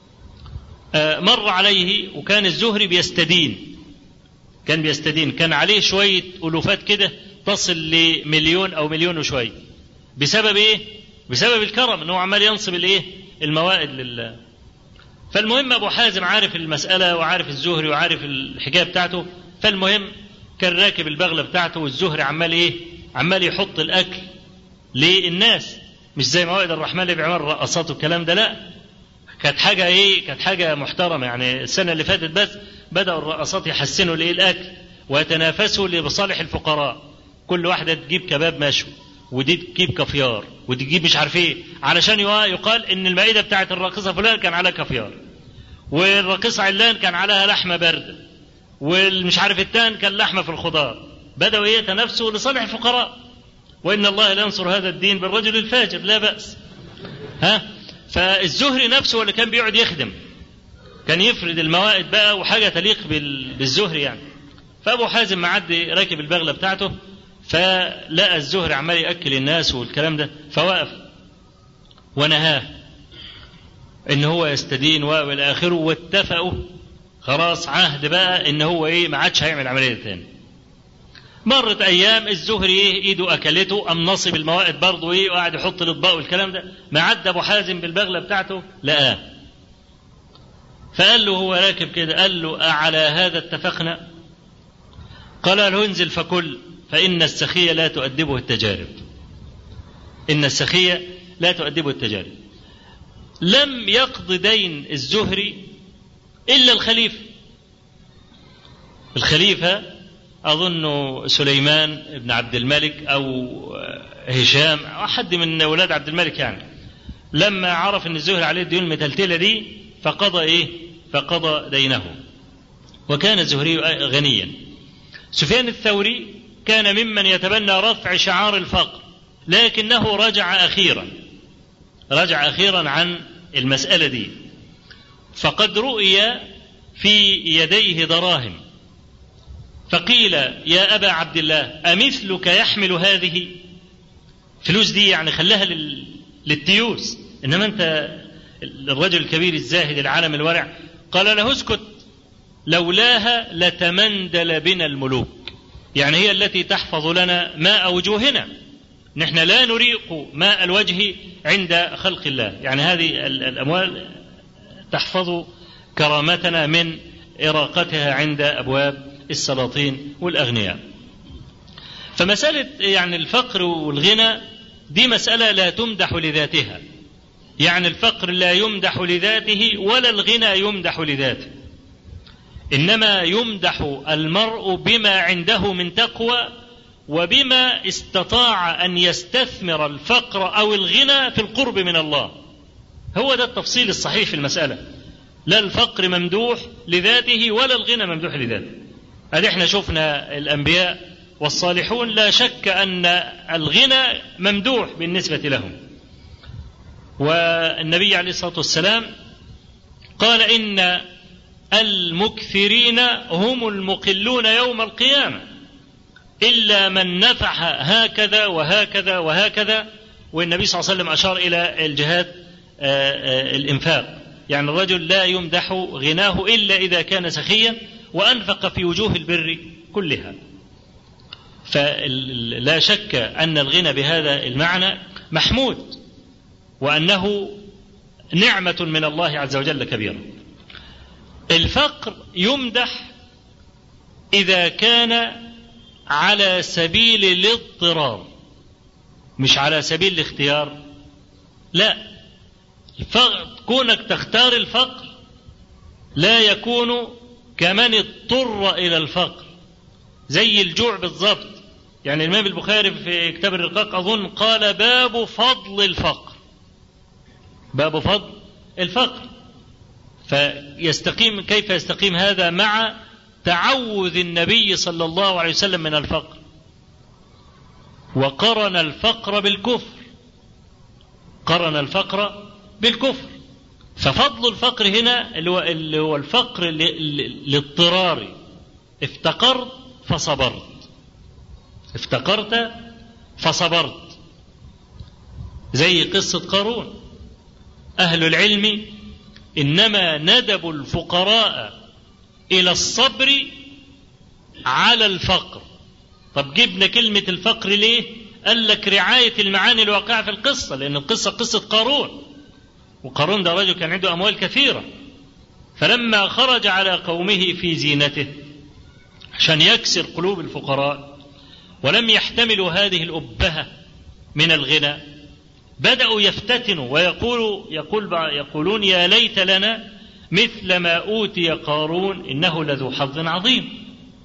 مر عليه وكان الزهري بيستدين كان بيستدين كان عليه شوية ألوفات كده تصل لمليون أو مليون وشوية بسبب إيه؟ بسبب الكرم إنه عمال ينصب الإيه؟ الموائد لله فالمهم أبو حازم عارف المسألة وعارف الزهري وعارف الحكاية بتاعته فالمهم كان راكب البغلة بتاعته والزهري عمال إيه؟ عمال يحط الأكل للناس مش زي موائد الرحمن اللي بيعمل الرقصات والكلام ده لا كانت حاجة إيه؟ كانت حاجة محترمة يعني السنة اللي فاتت بس بدأوا الرقصات يحسنوا الإيه الأكل ويتنافسوا لمصالح الفقراء كل واحدة تجيب كباب مشوي ودي تجيب كافيار ودي تجيب مش عارف ايه علشان يقال ان المائده بتاعت الراقصه فلان كان عليها كافيار والراقصه علان كان عليها لحمه بارده والمش عارف التان كان لحمه في الخضار بداوا ايه يتنافسوا لصالح الفقراء وان الله لا ينصر هذا الدين بالرجل الفاجر لا باس ها فالزهري نفسه هو اللي كان بيقعد يخدم كان يفرد الموائد بقى وحاجه تليق بالزهري يعني فابو حازم معدي راكب البغله بتاعته فلقى الزهري عمال ياكل الناس والكلام ده فوقف ونهاه ان هو يستدين والى اخره واتفقوا خلاص عهد بقى ان هو ايه ما عادش هيعمل عمليه تاني مرت ايام الزهري ايه ايده اكلته قام نصب الموائد برضه ايه وقعد يحط الاطباق والكلام ده ما عدى ابو حازم بالبغله بتاعته لقاه فقال له هو راكب كده قال له أعلى هذا اتفقنا قال له انزل فكل فإن السخية لا تؤدبه التجارب إن السخية لا تؤدبه التجارب لم يقض دين الزهري إلا الخليفة الخليفة أظن سليمان بن عبد الملك أو هشام أو حد من أولاد عبد الملك يعني لما عرف أن الزهري عليه الديون المتلتلة دي فقضى إيه فقضى دينه وكان الزهري غنيا سفيان الثوري كان ممن يتبنى رفع شعار الفقر لكنه رجع أخيرا رجع أخيرا عن المسألة دي فقد رؤي في يديه دراهم فقيل يا أبا عبد الله أمثلك يحمل هذه فلوس دي يعني خلاها لل... للتيوس إنما أنت الرجل الكبير الزاهد العالم الورع قال له اسكت لولاها لتمندل بنا الملوك يعني هي التي تحفظ لنا ماء وجوهنا نحن لا نريق ماء الوجه عند خلق الله يعني هذه الأموال تحفظ كرامتنا من إراقتها عند أبواب السلاطين والأغنياء فمسألة يعني الفقر والغنى دي مسألة لا تمدح لذاتها يعني الفقر لا يمدح لذاته ولا الغنى يمدح لذاته انما يمدح المرء بما عنده من تقوى وبما استطاع ان يستثمر الفقر او الغنى في القرب من الله هو ده التفصيل الصحيح في المساله لا الفقر ممدوح لذاته ولا الغنى ممدوح لذاته هذه احنا شفنا الانبياء والصالحون لا شك ان الغنى ممدوح بالنسبه لهم والنبي عليه الصلاه والسلام قال ان المكثرين هم المقلون يوم القيامه الا من نفح هكذا وهكذا وهكذا والنبي صلى الله عليه وسلم اشار الى الجهاد الانفاق يعني الرجل لا يمدح غناه الا اذا كان سخيا وانفق في وجوه البر كلها فلا شك ان الغنى بهذا المعنى محمود وانه نعمه من الله عز وجل كبيره الفقر يمدح اذا كان على سبيل الاضطرار مش على سبيل الاختيار لا الفقر كونك تختار الفقر لا يكون كمن اضطر الى الفقر زي الجوع بالضبط يعني الامام البخاري في كتاب الرقاق اظن قال باب فضل الفقر باب فضل الفقر فيستقيم كيف يستقيم هذا مع تعوذ النبي صلى الله عليه وسلم من الفقر وقرن الفقر بالكفر قرن الفقر بالكفر ففضل الفقر هنا اللي هو, اللي هو الفقر الاضطراري افتقرت فصبرت افتقرت فصبرت زي قصة قارون أهل العلم إنما ندبوا الفقراء إلى الصبر على الفقر طب جبنا كلمة الفقر ليه قال لك رعاية المعاني الواقعة في القصة لأن القصة قصة قارون وقارون ده رجل كان عنده أموال كثيرة فلما خرج على قومه في زينته عشان يكسر قلوب الفقراء ولم يحتملوا هذه الأبهة من الغنى بدأوا يفتتنوا ويقولوا يقول يقولون يا ليت لنا مثل ما أوتي قارون إنه لذو حظ عظيم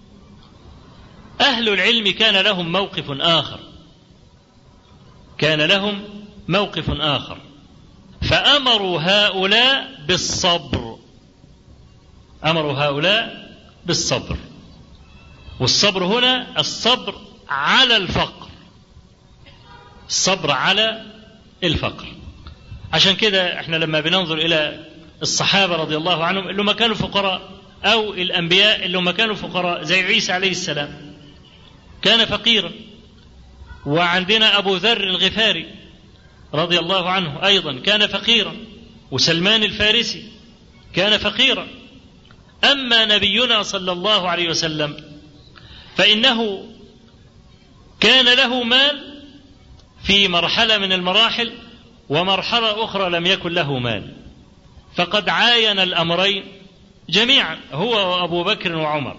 أهل العلم كان لهم موقف آخر كان لهم موقف آخر فأمروا هؤلاء بالصبر أمروا هؤلاء بالصبر والصبر هنا الصبر على الفقر الصبر على الفقر عشان كده احنا لما بننظر الى الصحابه رضي الله عنهم اللي هم كانوا فقراء او الانبياء اللي هم كانوا فقراء زي عيسى عليه السلام كان فقيرا وعندنا ابو ذر الغفاري رضي الله عنه ايضا كان فقيرا وسلمان الفارسي كان فقيرا اما نبينا صلى الله عليه وسلم فانه كان له مال في مرحله من المراحل ومرحله اخرى لم يكن له مال فقد عاين الامرين جميعا هو وابو بكر وعمر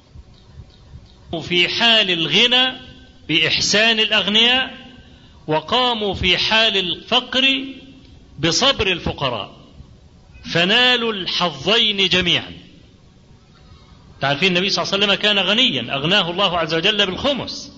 في حال الغنى باحسان الاغنياء وقاموا في حال الفقر بصبر الفقراء فنالوا الحظين جميعا تعرفين النبي صلى الله عليه وسلم كان غنيا اغناه الله عز وجل بالخمس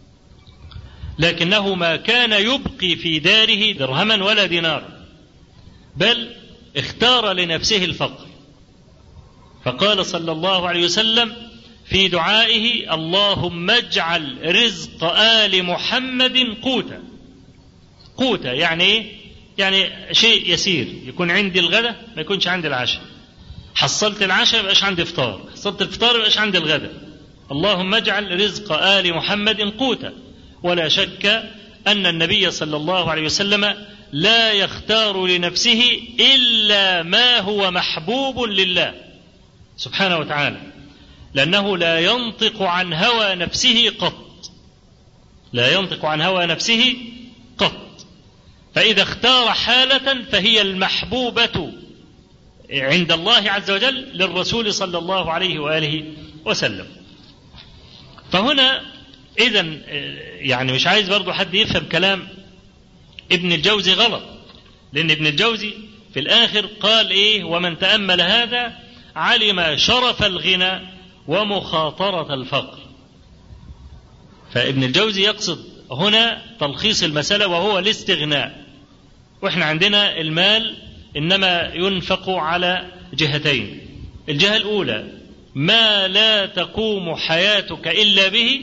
لكنه ما كان يبقي في داره درهما ولا دينارا بل اختار لنفسه الفقر فقال صلى الله عليه وسلم في دعائه اللهم اجعل رزق ال محمد قوتا قوتا يعني ايه يعني شيء يسير يكون عندي الغداء ما يكونش عندي العشاء حصلت العشاء ما يبقاش عندي افطار حصلت الفطار ما يبقاش عندي الغداء اللهم اجعل رزق ال محمد قوتا ولا شك ان النبي صلى الله عليه وسلم لا يختار لنفسه الا ما هو محبوب لله سبحانه وتعالى لانه لا ينطق عن هوى نفسه قط لا ينطق عن هوى نفسه قط فاذا اختار حاله فهي المحبوبه عند الله عز وجل للرسول صلى الله عليه واله وسلم فهنا اذا يعني مش عايز برضو حد يفهم كلام ابن الجوزي غلط لان ابن الجوزي في الاخر قال ايه ومن تامل هذا علم شرف الغنى ومخاطره الفقر فابن الجوزي يقصد هنا تلخيص المساله وهو الاستغناء واحنا عندنا المال انما ينفق على جهتين الجهه الاولى ما لا تقوم حياتك الا به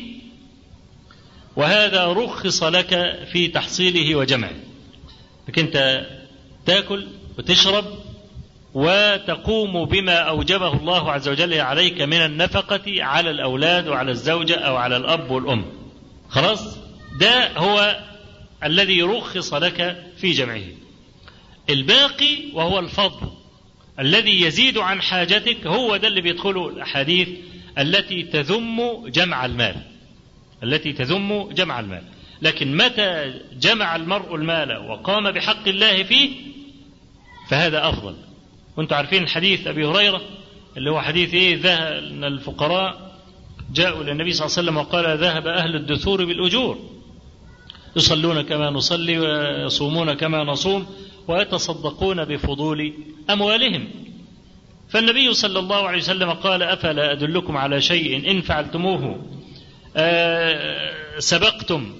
وهذا رخص لك في تحصيله وجمعه لك انت تاكل وتشرب وتقوم بما اوجبه الله عز وجل عليك من النفقه على الاولاد وعلى الزوجه او على الاب والام خلاص ده هو الذي رخص لك في جمعه الباقي وهو الفضل الذي يزيد عن حاجتك هو ده اللي بيدخله الاحاديث التي تذم جمع المال التي تذم جمع المال لكن متى جمع المرء المال وقام بحق الله فيه فهذا افضل وانتم عارفين حديث ابي هريره اللي هو حديث ايه ذهب ان الفقراء جاءوا للنبي صلى الله عليه وسلم وقال ذهب اهل الدثور بالاجور يصلون كما نصلي ويصومون كما نصوم ويتصدقون بفضول اموالهم فالنبي صلى الله عليه وسلم قال افلا ادلكم على شيء ان فعلتموه آه سبقتم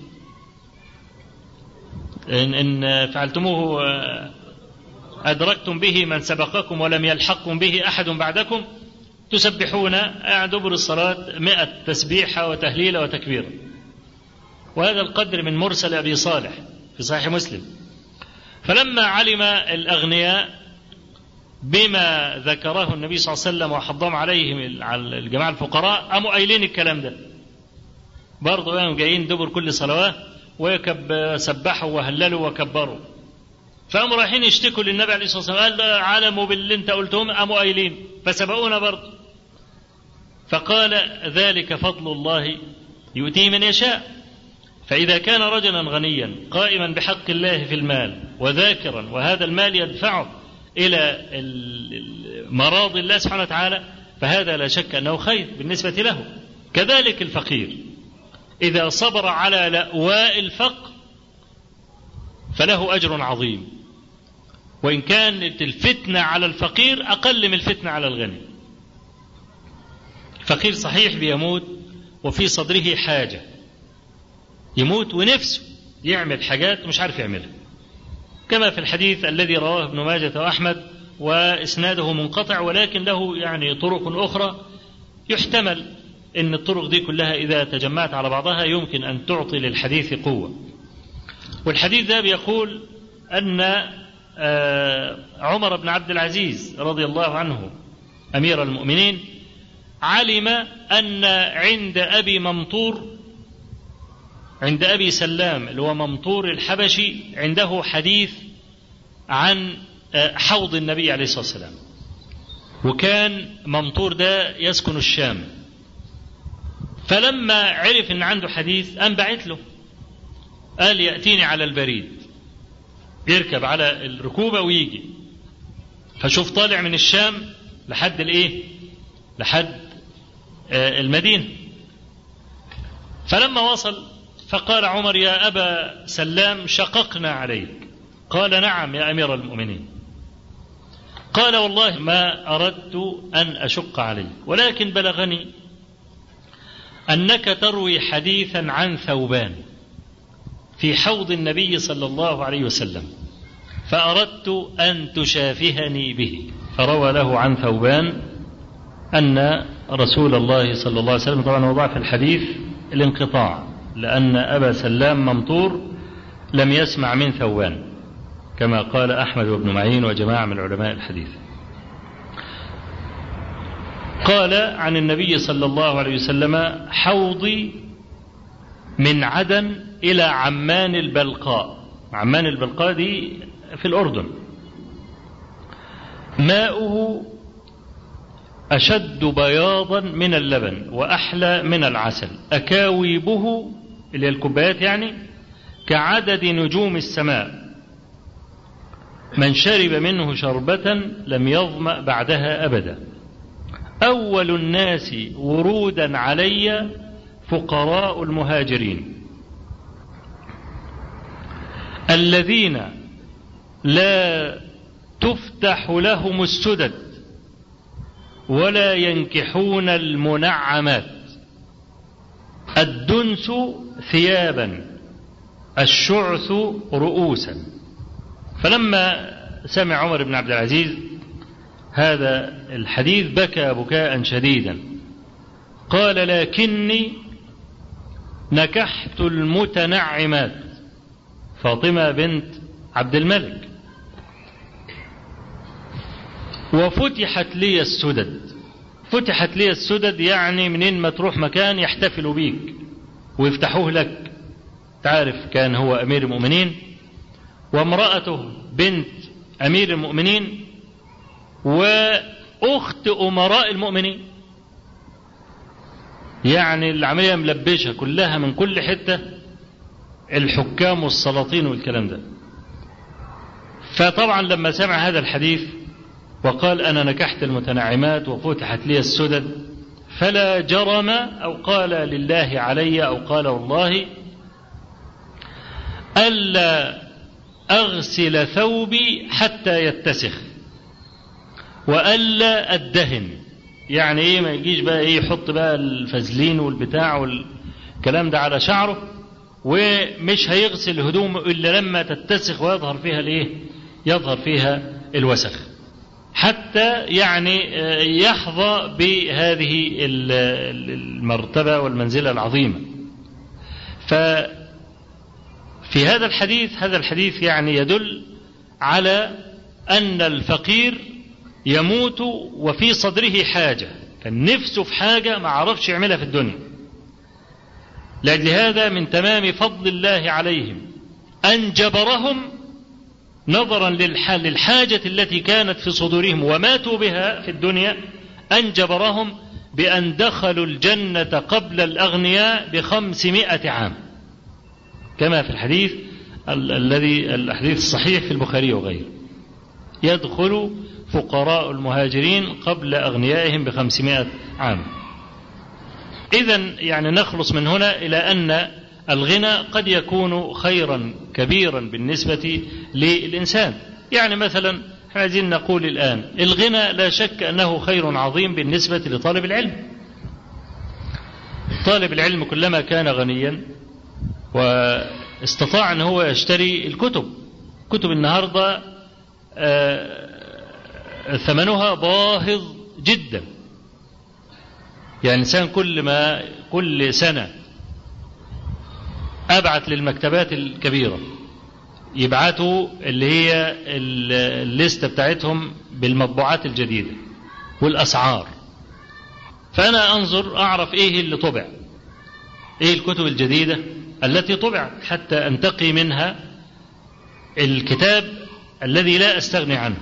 إن, إن فعلتموه آه أدركتم به من سبقكم ولم يلحقكم به أحد بعدكم تسبحون دبر الصلاة مئة تسبيحة وتهليل وتكبير وهذا القدر من مرسل أبي صالح في صحيح مسلم فلما علم الأغنياء بما ذكره النبي صلى الله عليه وسلم وحضهم عليهم على الجماعة الفقراء قاموا قايلين الكلام ده برضه قاموا جايين دبر كل صلوات ويكب سبحوا وهللوا وكبروا فقاموا رايحين يشتكوا للنبي عليه الصلاه والسلام قال ده علموا باللي انت قلتهم قاموا قايلين فسبقونا برضه فقال ذلك فضل الله يؤتيه من يشاء فإذا كان رجلا غنيا قائما بحق الله في المال وذاكرا وهذا المال يدفعه إلى مراضي الله سبحانه وتعالى فهذا لا شك أنه خير بالنسبة له كذلك الفقير إذا صبر على لأواء الفقر فله أجر عظيم وإن كانت الفتنة على الفقير أقل من الفتنة على الغني فقير صحيح بيموت وفي صدره حاجة يموت ونفسه يعمل حاجات مش عارف يعملها كما في الحديث الذي رواه ابن ماجة وأحمد وإسناده منقطع ولكن له يعني طرق أخرى يحتمل أن الطرق دي كلها إذا تجمعت على بعضها يمكن أن تعطي للحديث قوة والحديث ده بيقول أن عمر بن عبد العزيز رضي الله عنه أمير المؤمنين علم أن عند أبي ممطور عند أبي سلام اللي هو ممطور الحبشي عنده حديث عن حوض النبي عليه الصلاة والسلام وكان ممطور ده يسكن الشام فلما عرف ان عنده حديث قام بعت له قال يأتيني على البريد يركب على الركوبة ويجي فشوف طالع من الشام لحد الايه لحد المدينة فلما وصل فقال عمر يا أبا سلام شققنا عليك قال نعم يا أمير المؤمنين قال والله ما أردت أن أشق عليك ولكن بلغني أنك تروي حديثا عن ثوبان في حوض النبي صلى الله عليه وسلم فأردت أن تشافهني به فروى له عن ثوبان أن رسول الله صلى الله عليه وسلم طبعا وضع في الحديث الانقطاع لأن أبا سلام ممطور لم يسمع من ثوبان كما قال أحمد بن معين وجماعة من علماء الحديث قال عن النبي صلى الله عليه وسلم حوضي من عدن إلى عمان البلقاء عمان البلقاء دي في الأردن ماؤه أشد بياضا من اللبن وأحلى من العسل أكاويبه اللي هي الكوبايات يعني كعدد نجوم السماء من شرب منه شربة لم يظمأ بعدها أبدا أول الناس ورودا علي فقراء المهاجرين الذين لا تفتح لهم السدد ولا ينكحون المنعمات الدنس ثيابا الشعث رؤوسا فلما سمع عمر بن عبد العزيز هذا الحديث بكى بكاء شديدا قال لكني نكحت المتنعمات فاطمه بنت عبد الملك وفتحت لي السدد فتحت لي السدد يعني منين ما تروح مكان يحتفلوا بيك ويفتحوه لك تعرف كان هو امير المؤمنين وامرأته بنت امير المؤمنين واخت امراء المؤمنين يعني العملية ملبشة كلها من كل حتة الحكام والسلاطين والكلام ده فطبعا لما سمع هذا الحديث وقال أنا نكحت المتنعمات وفتحت لي السدد فلا جرم أو قال لله علي أو قال والله ألا أغسل ثوبي حتى يتسخ وألا أدهن يعني إيه ما يجيش بقى إيه يحط بقى الفازلين والبتاع والكلام ده على شعره ومش هيغسل هدومه إلا لما تتسخ ويظهر فيها الإيه يظهر فيها الوسخ حتى يعني يحظى بهذه المرتبة والمنزلة العظيمة في هذا الحديث هذا الحديث يعني يدل على أن الفقير يموت وفي صدره حاجة كان نفسه في حاجة ما عرفش يعملها في الدنيا لأجل هذا من تمام فضل الله عليهم أن جبرهم نظرا للحاجة التي كانت في صدورهم وماتوا بها في الدنيا أن جبرهم بأن دخلوا الجنة قبل الأغنياء بخمسمائة عام كما في الحديث الذي الحديث الصحيح في البخاري وغيره يدخل فقراء المهاجرين قبل أغنيائهم بخمسمائة عام إذا يعني نخلص من هنا إلى أن الغنى قد يكون خيرا كبيرا بالنسبة للإنسان يعني مثلا احنا عايزين نقول الآن الغنى لا شك أنه خير عظيم بالنسبة لطالب العلم طالب العلم كلما كان غنيا واستطاع أن هو يشتري الكتب كتب النهاردة ثمنها باهظ جدا يعني الإنسان كل ما كل سنة أبعت للمكتبات الكبيرة يبعتوا اللي هي الليستة بتاعتهم بالمطبوعات الجديدة والأسعار فأنا أنظر أعرف إيه اللي طبع إيه الكتب الجديدة التي طبعت حتى أنتقي منها الكتاب الذي لا أستغني عنه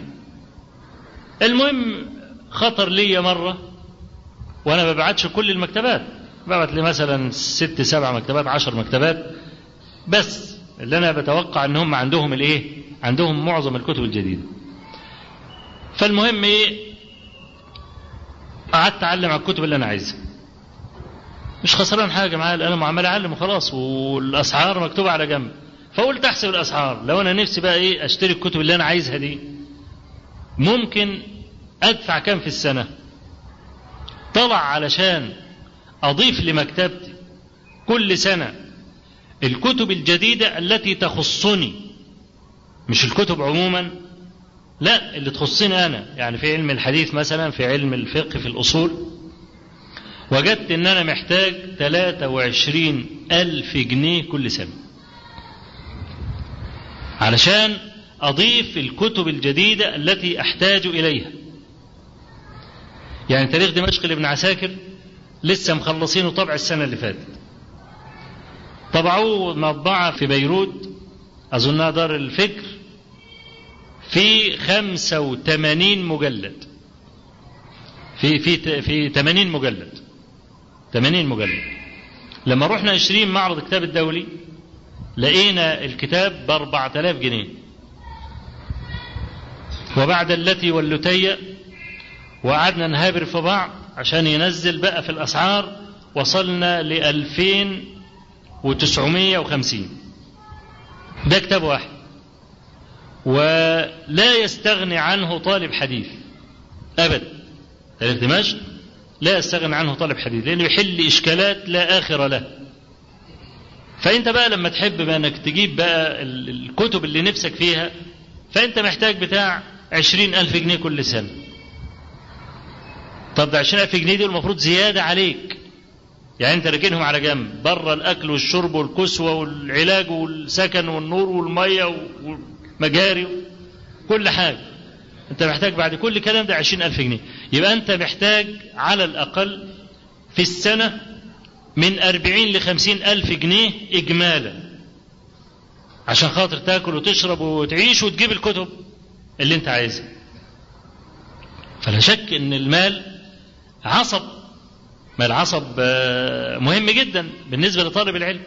المهم خطر لي مرة وأنا ما ببعتش كل المكتبات ببعت لي مثلا ست سبع مكتبات عشر مكتبات بس اللي أنا بتوقع أن هم عندهم الإيه عندهم معظم الكتب الجديدة فالمهم إيه قعدت أتعلم على الكتب اللي أنا عايزها مش خسران حاجة معايا أنا عمال أعلم وخلاص والأسعار مكتوبة على جنب فقلت أحسب الأسعار لو أنا نفسي بقى إيه أشتري الكتب اللي أنا عايزها دي ممكن أدفع كام في السنة طلع علشان أضيف لمكتبتي كل سنة الكتب الجديدة التي تخصني مش الكتب عموما لا اللي تخصني أنا يعني في علم الحديث مثلا في علم الفقه في الأصول وجدت أن أنا محتاج 23 ألف جنيه كل سنة علشان أضيف الكتب الجديدة التي أحتاج إليها يعني تاريخ دمشق لابن عساكر لسه مخلصينه طبع السنة اللي فاتت طبعوه مطبعة في بيروت أظنها دار الفكر في 85 مجلد في في في 80 مجلد 80 مجلد لما رحنا 20 معرض الكتاب الدولي لقينا الكتاب ب 4000 جنيه وبعد التي واللتية وقعدنا نهابر في بعض عشان ينزل بقى في الأسعار وصلنا ل 2950 ده كتاب واحد ولا يستغني عنه طالب حديث أبدا تاريخ دمشق لا يستغني عنه طالب حديث لأنه يحل إشكالات لا آخر له فأنت بقى لما تحب بقى أنك تجيب بقى الكتب اللي نفسك فيها فأنت محتاج بتاع عشرين ألف جنيه كل سنة طب ده عشرين ألف جنيه دي المفروض زيادة عليك يعني أنت راكنهم على جنب بره الأكل والشرب والكسوة والعلاج والسكن والنور والمية والمجاري كل حاجة أنت محتاج بعد كل كلام ده عشرين ألف جنيه يبقى أنت محتاج على الأقل في السنة من أربعين لخمسين ألف جنيه إجمالا عشان خاطر تاكل وتشرب وتعيش وتجيب الكتب اللي انت عايزها فلا شك ان المال عصب ما العصب مهم جدا بالنسبة لطالب العلم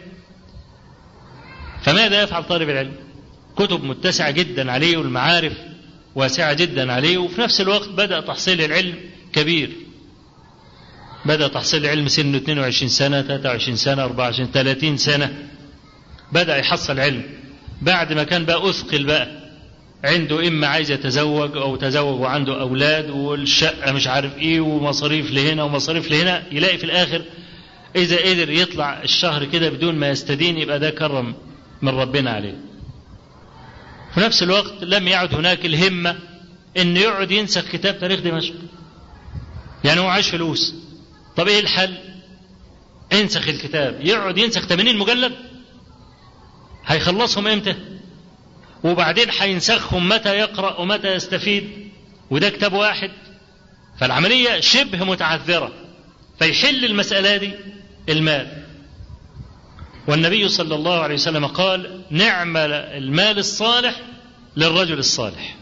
فماذا يفعل طالب العلم كتب متسعة جدا عليه والمعارف واسعة جدا عليه وفي نفس الوقت بدأ تحصيل العلم كبير بدأ تحصيل العلم سنه 22 سنة 23 سنة 24 30 سنة بدأ يحصل علم بعد ما كان بقى أثقل بقى عنده إما عايز يتزوج أو تزوج وعنده أولاد والشقة مش عارف إيه ومصاريف لهنا ومصاريف لهنا يلاقي في الآخر إذا قدر يطلع الشهر كده بدون ما يستدين يبقى ده كرم من ربنا عليه في نفس الوقت لم يعد هناك الهمة إنه يقعد ينسخ كتاب تاريخ دمشق يعني هو عايش فلوس طب إيه الحل؟ انسخ الكتاب يقعد ينسخ 80 مجلد هيخلصهم امتى وبعدين هينسخهم متى يقرأ ومتى يستفيد وده كتاب واحد فالعملية شبه متعذرة فيحل المسألة دي المال والنبي صلى الله عليه وسلم قال نعم المال الصالح للرجل الصالح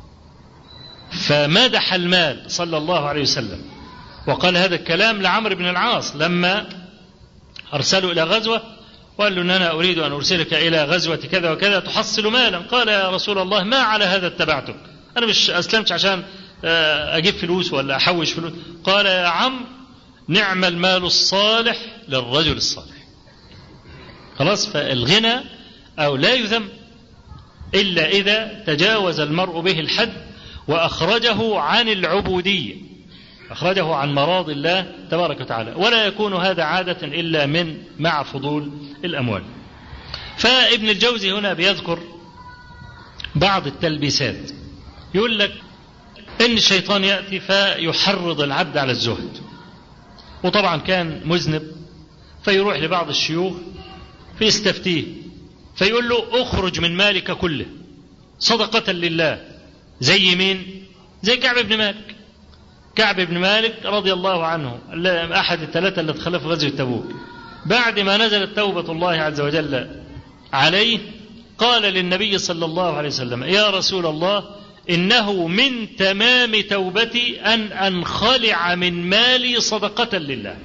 فمدح المال صلى الله عليه وسلم وقال هذا الكلام لعمرو بن العاص لما أرسله إلى غزوة وقال له أن أنا أريد أن أرسلك إلى غزوة كذا وكذا تحصل مالا قال يا رسول الله ما على هذا اتبعتك أنا مش أسلمت عشان أجيب فلوس ولا أحوش فلوس قال يا عم نعم المال الصالح للرجل الصالح خلاص فالغنى أو لا يذم إلا إذا تجاوز المرء به الحد وأخرجه عن العبودية أخرجه عن مراض الله تبارك وتعالى ولا يكون هذا عادة إلا من مع فضول الأموال فابن الجوزي هنا بيذكر بعض التلبيسات يقول لك إن الشيطان يأتي فيحرض العبد على الزهد وطبعا كان مذنب فيروح لبعض الشيوخ فيستفتيه فيقول له اخرج من مالك كله صدقة لله زي مين زي كعب بن مالك كعب بن مالك رضي الله عنه أحد الثلاثة اللي دخلوا في غزوة تبوك بعد ما نزلت توبة الله عز وجل عليه قال للنبي صلى الله عليه وسلم يا رسول الله إنه من تمام توبتي أن أنخلع من مالي صدقة لله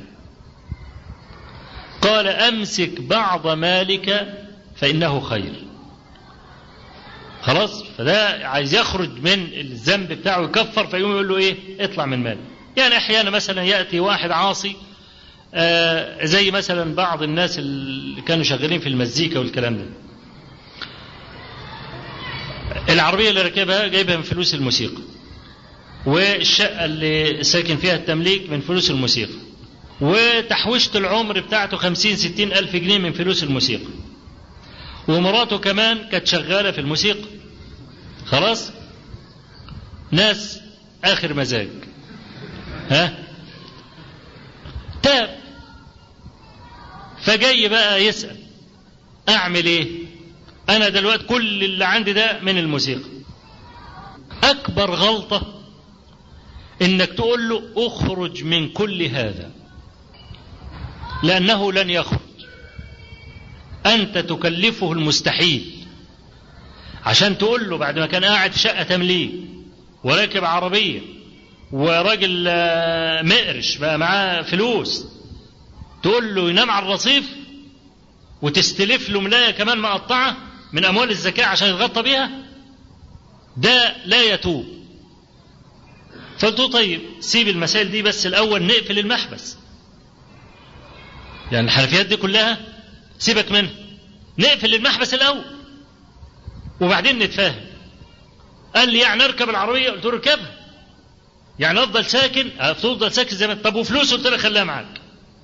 قال أمسك بعض مالك فإنه خير خلاص فده عايز يخرج من الذنب بتاعه يكفر فيقوم يقول له ايه اطلع من مالي يعني احيانا مثلا ياتي واحد عاصي آه زي مثلا بعض الناس اللي كانوا شغالين في المزيكا والكلام ده العربيه اللي راكبها جايبها من فلوس الموسيقى والشقه اللي ساكن فيها التمليك من فلوس الموسيقى وتحويشة العمر بتاعته خمسين ستين ألف جنيه من فلوس الموسيقى ومراته كمان كانت شغالة في الموسيقى خلاص ناس آخر مزاج ها تاب فجاي بقى يسأل أعمل إيه أنا دلوقتي كل اللي عندي ده من الموسيقى أكبر غلطة إنك تقول له أخرج من كل هذا لأنه لن يخرج أنت تكلفه المستحيل عشان تقول له بعد ما كان قاعد في شقة تمليك وراكب عربية وراجل مقرش بقى معاه فلوس تقول له ينام على الرصيف وتستلف له ملاية كمان مقطعة من أموال الزكاة عشان يتغطى بيها ده لا يتوب فقلت له طيب سيب المسائل دي بس الأول نقفل المحبس يعني الحنفيات دي كلها سيبك منها نقفل المحبس الأول وبعدين نتفاهم قال لي يعني اركب العربية قلت له اركبها يعني افضل ساكن افضل ساكن زي ما طب وفلوس قلت له خليها معاك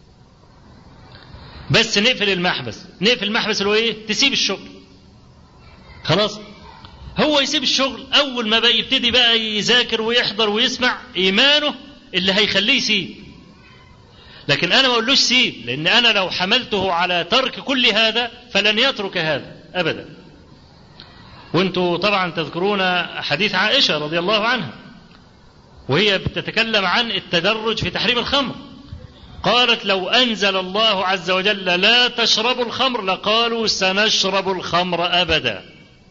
بس نقفل المحبس نقفل المحبس اللي هو ايه تسيب الشغل خلاص هو يسيب الشغل اول ما بقى يبتدي بقى يذاكر ويحضر ويسمع ايمانه اللي هيخليه يسيب لكن انا ما اقولوش سيب لان انا لو حملته على ترك كل هذا فلن يترك هذا ابدا وانتم طبعا تذكرون حديث عائشه رضي الله عنها وهي بتتكلم عن التدرج في تحريم الخمر قالت لو انزل الله عز وجل لا تشربوا الخمر لقالوا سنشرب الخمر ابدا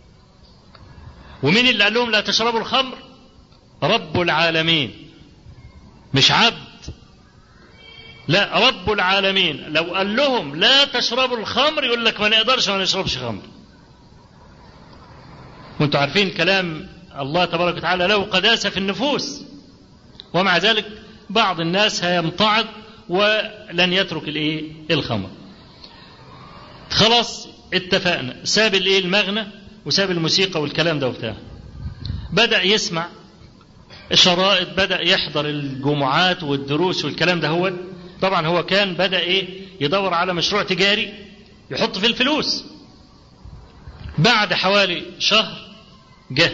ومين اللي قال لهم لا تشربوا الخمر رب العالمين مش عبد لا رب العالمين لو قال لهم لا تشربوا الخمر يقول لك ما نقدرش ما نشربش خمر وانتم عارفين كلام الله تبارك وتعالى له قداسة في النفوس ومع ذلك بعض الناس هيمتعض ولن يترك الايه الخمر خلاص اتفقنا ساب الايه المغنى وساب الموسيقى والكلام ده وبتاع بدأ يسمع الشرائط بدأ يحضر الجمعات والدروس والكلام ده هو طبعا هو كان بدأ ايه يدور على مشروع تجاري يحط فيه الفلوس بعد حوالي شهر جه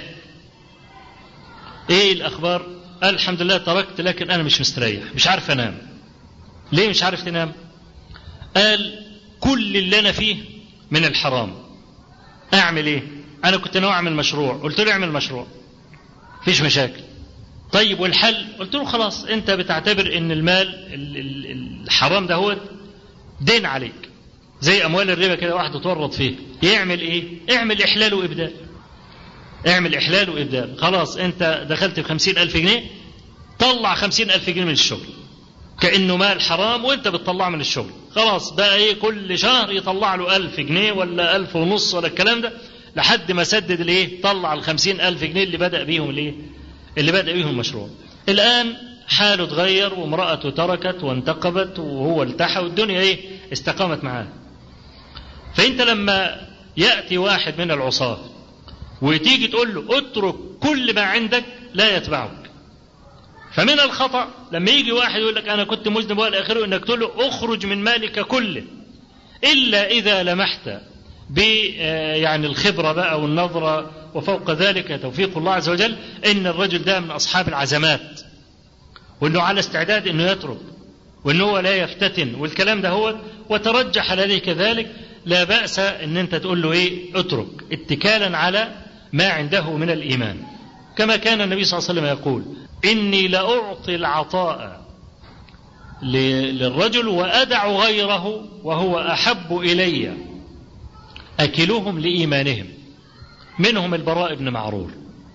ايه الاخبار قال الحمد لله تركت لكن انا مش مستريح مش عارف انام ليه مش عارف تنام قال كل اللي انا فيه من الحرام اعمل ايه انا كنت ناوي اعمل مشروع قلت له اعمل مشروع مفيش مشاكل طيب والحل قلت له خلاص انت بتعتبر ان المال ال- ال- الحرام ده هو دين عليك زي اموال الربا كده واحد اتورط فيه يعمل ايه اعمل احلال وابدال اعمل احلال وابدال خلاص انت دخلت بخمسين الف جنيه طلع خمسين الف جنيه من الشغل كأنه مال حرام وانت بتطلعه من الشغل خلاص بقى ايه كل شهر يطلع له ألف جنيه ولا ألف ونص ولا الكلام ده لحد ما سدد الايه طلع الخمسين ألف جنيه اللي بدأ بيهم الايه اللي بدأ بيهم المشروع الآن حاله اتغير وامرأته تركت وانتقبت وهو التحى والدنيا ايه استقامت معاه فانت لما يأتي واحد من العصاة وتيجي تقول له اترك كل ما عندك لا يتبعك فمن الخطأ لما يجي واحد يقول لك أنا كنت مذنب وإلى آخره إنك تقول له اخرج من مالك كله إلا إذا لمحت ب يعني الخبرة بقى والنظرة وفوق ذلك توفيق الله عز وجل إن الرجل ده من أصحاب العزمات وإنه على استعداد إنه يترك وإنه هو لا يفتتن والكلام ده هو وترجح لديه كذلك لا بأس إن أنت تقول له إيه اترك اتكالا على ما عنده من الإيمان كما كان النبي صلى الله عليه وسلم يقول إني لأعطي العطاء للرجل وأدع غيره وهو أحب إلي أكلهم لإيمانهم منهم البراء بن معرور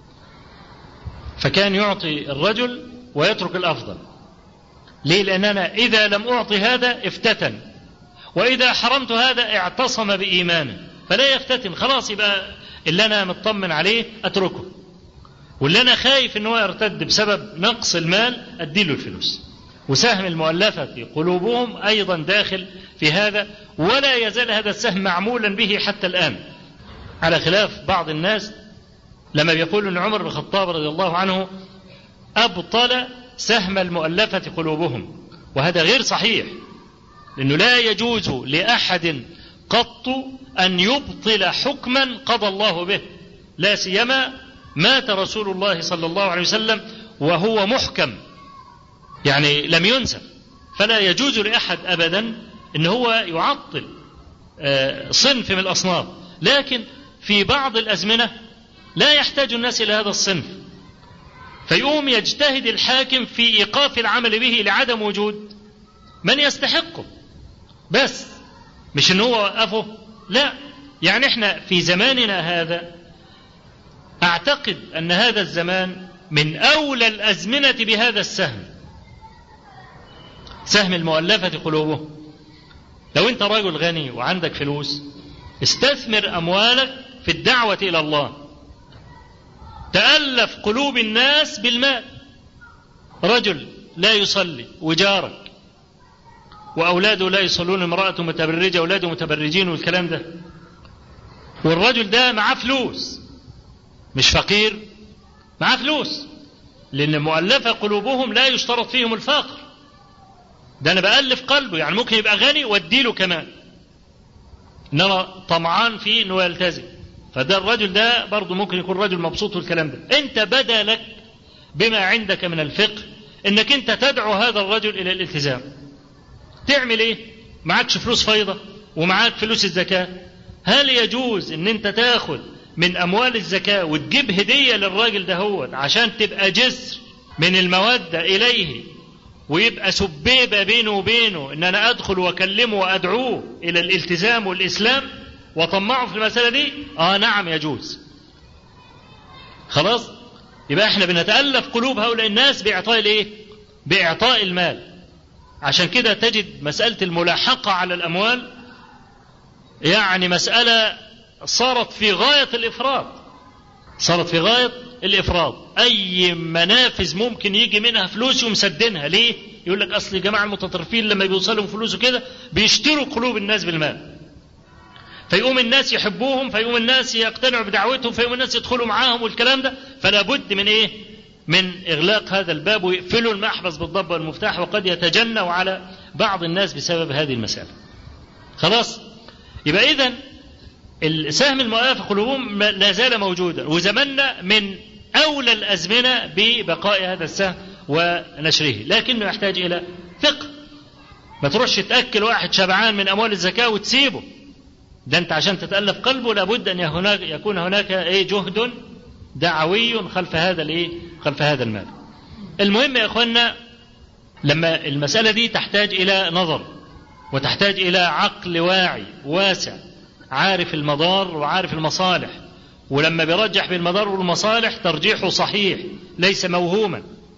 فكان يعطي الرجل ويترك الأفضل ليه لأن أنا إذا لم أعطي هذا افتتن وإذا حرمت هذا اعتصم بإيمانه فلا يفتتن خلاص يبقى اللي أنا مطمن عليه أتركه واللي أنا خايف إن هو يرتد بسبب نقص المال أديله الفلوس وسهم المؤلفة قلوبهم أيضا داخل في هذا ولا يزال هذا السهم معمولا به حتى الآن على خلاف بعض الناس لما بيقول أن عمر بن الخطاب رضي الله عنه أبطل سهم المؤلفة قلوبهم وهذا غير صحيح لأنه لا يجوز لأحد قط أن يبطل حكما قضى الله به لا سيما مات رسول الله صلى الله عليه وسلم وهو محكم يعني لم ينسى فلا يجوز لأحد أبدا أن هو يعطل صنف من الأصناف لكن في بعض الأزمنة لا يحتاج الناس إلى هذا الصنف فيقوم يجتهد الحاكم في إيقاف العمل به لعدم وجود من يستحقه بس مش ان هو وقفه لا يعني احنا في زماننا هذا اعتقد ان هذا الزمان من اولى الازمنه بهذا السهم سهم المؤلفه قلوبهم لو انت رجل غني وعندك فلوس استثمر اموالك في الدعوه الى الله تالف قلوب الناس بالمال رجل لا يصلي وجارك وأولاده لا يصلون امرأة متبرجة أولاده متبرجين والكلام ده والرجل ده معاه فلوس مش فقير معاه فلوس لأن مؤلفة قلوبهم لا يشترط فيهم الفقر ده أنا بألف قلبه يعني ممكن يبقى غني وأديله كمان إنما طمعان فيه إنه يلتزم فده الرجل ده برضه ممكن يكون رجل مبسوط والكلام ده أنت بدا لك بما عندك من الفقه إنك أنت تدعو هذا الرجل إلى الالتزام تعمل ايه معكش فلوس فايضة ومعاك فلوس الزكاة هل يجوز ان انت تاخد من اموال الزكاة وتجيب هدية للراجل ده هو عشان تبقى جسر من المودة اليه ويبقى سبيبة بينه وبينه ان انا ادخل واكلمه وادعوه الى الالتزام والاسلام واطمعه في المسألة دي اه نعم يجوز خلاص يبقى احنا بنتألف قلوب هؤلاء الناس باعطاء الايه باعطاء المال عشان كده تجد مسألة الملاحقة على الأموال يعني مسألة صارت في غاية الإفراط صارت في غاية الإفراط أي منافذ ممكن يجي منها فلوس ومسدنها ليه؟ يقول لك أصل الجماعة المتطرفين لما بيوصلهم فلوس كده بيشتروا قلوب الناس بالمال فيقوم الناس يحبوهم فيقوم الناس يقتنعوا بدعوتهم فيقوم الناس يدخلوا معاهم والكلام ده فلا بد من ايه من إغلاق هذا الباب ويقفلوا المحبس بالضب والمفتاح وقد يتجنوا على بعض الناس بسبب هذه المسألة خلاص يبقى إذا السهم المؤلف قلوبهم لا زال موجودا وزمنا من أولى الأزمنة ببقاء هذا السهم ونشره لكنه يحتاج إلى فقه ما تروحش تأكل واحد شبعان من أموال الزكاة وتسيبه ده انت عشان تتالف قلبه لابد ان هناك يكون هناك ايه جهد دعوي خلف هذا الايه خلف هذا المال المهم يا اخوانا لما المساله دي تحتاج الى نظر وتحتاج الى عقل واعي واسع عارف المضار وعارف المصالح ولما بيرجح بين المضار والمصالح ترجيحه صحيح ليس موهوما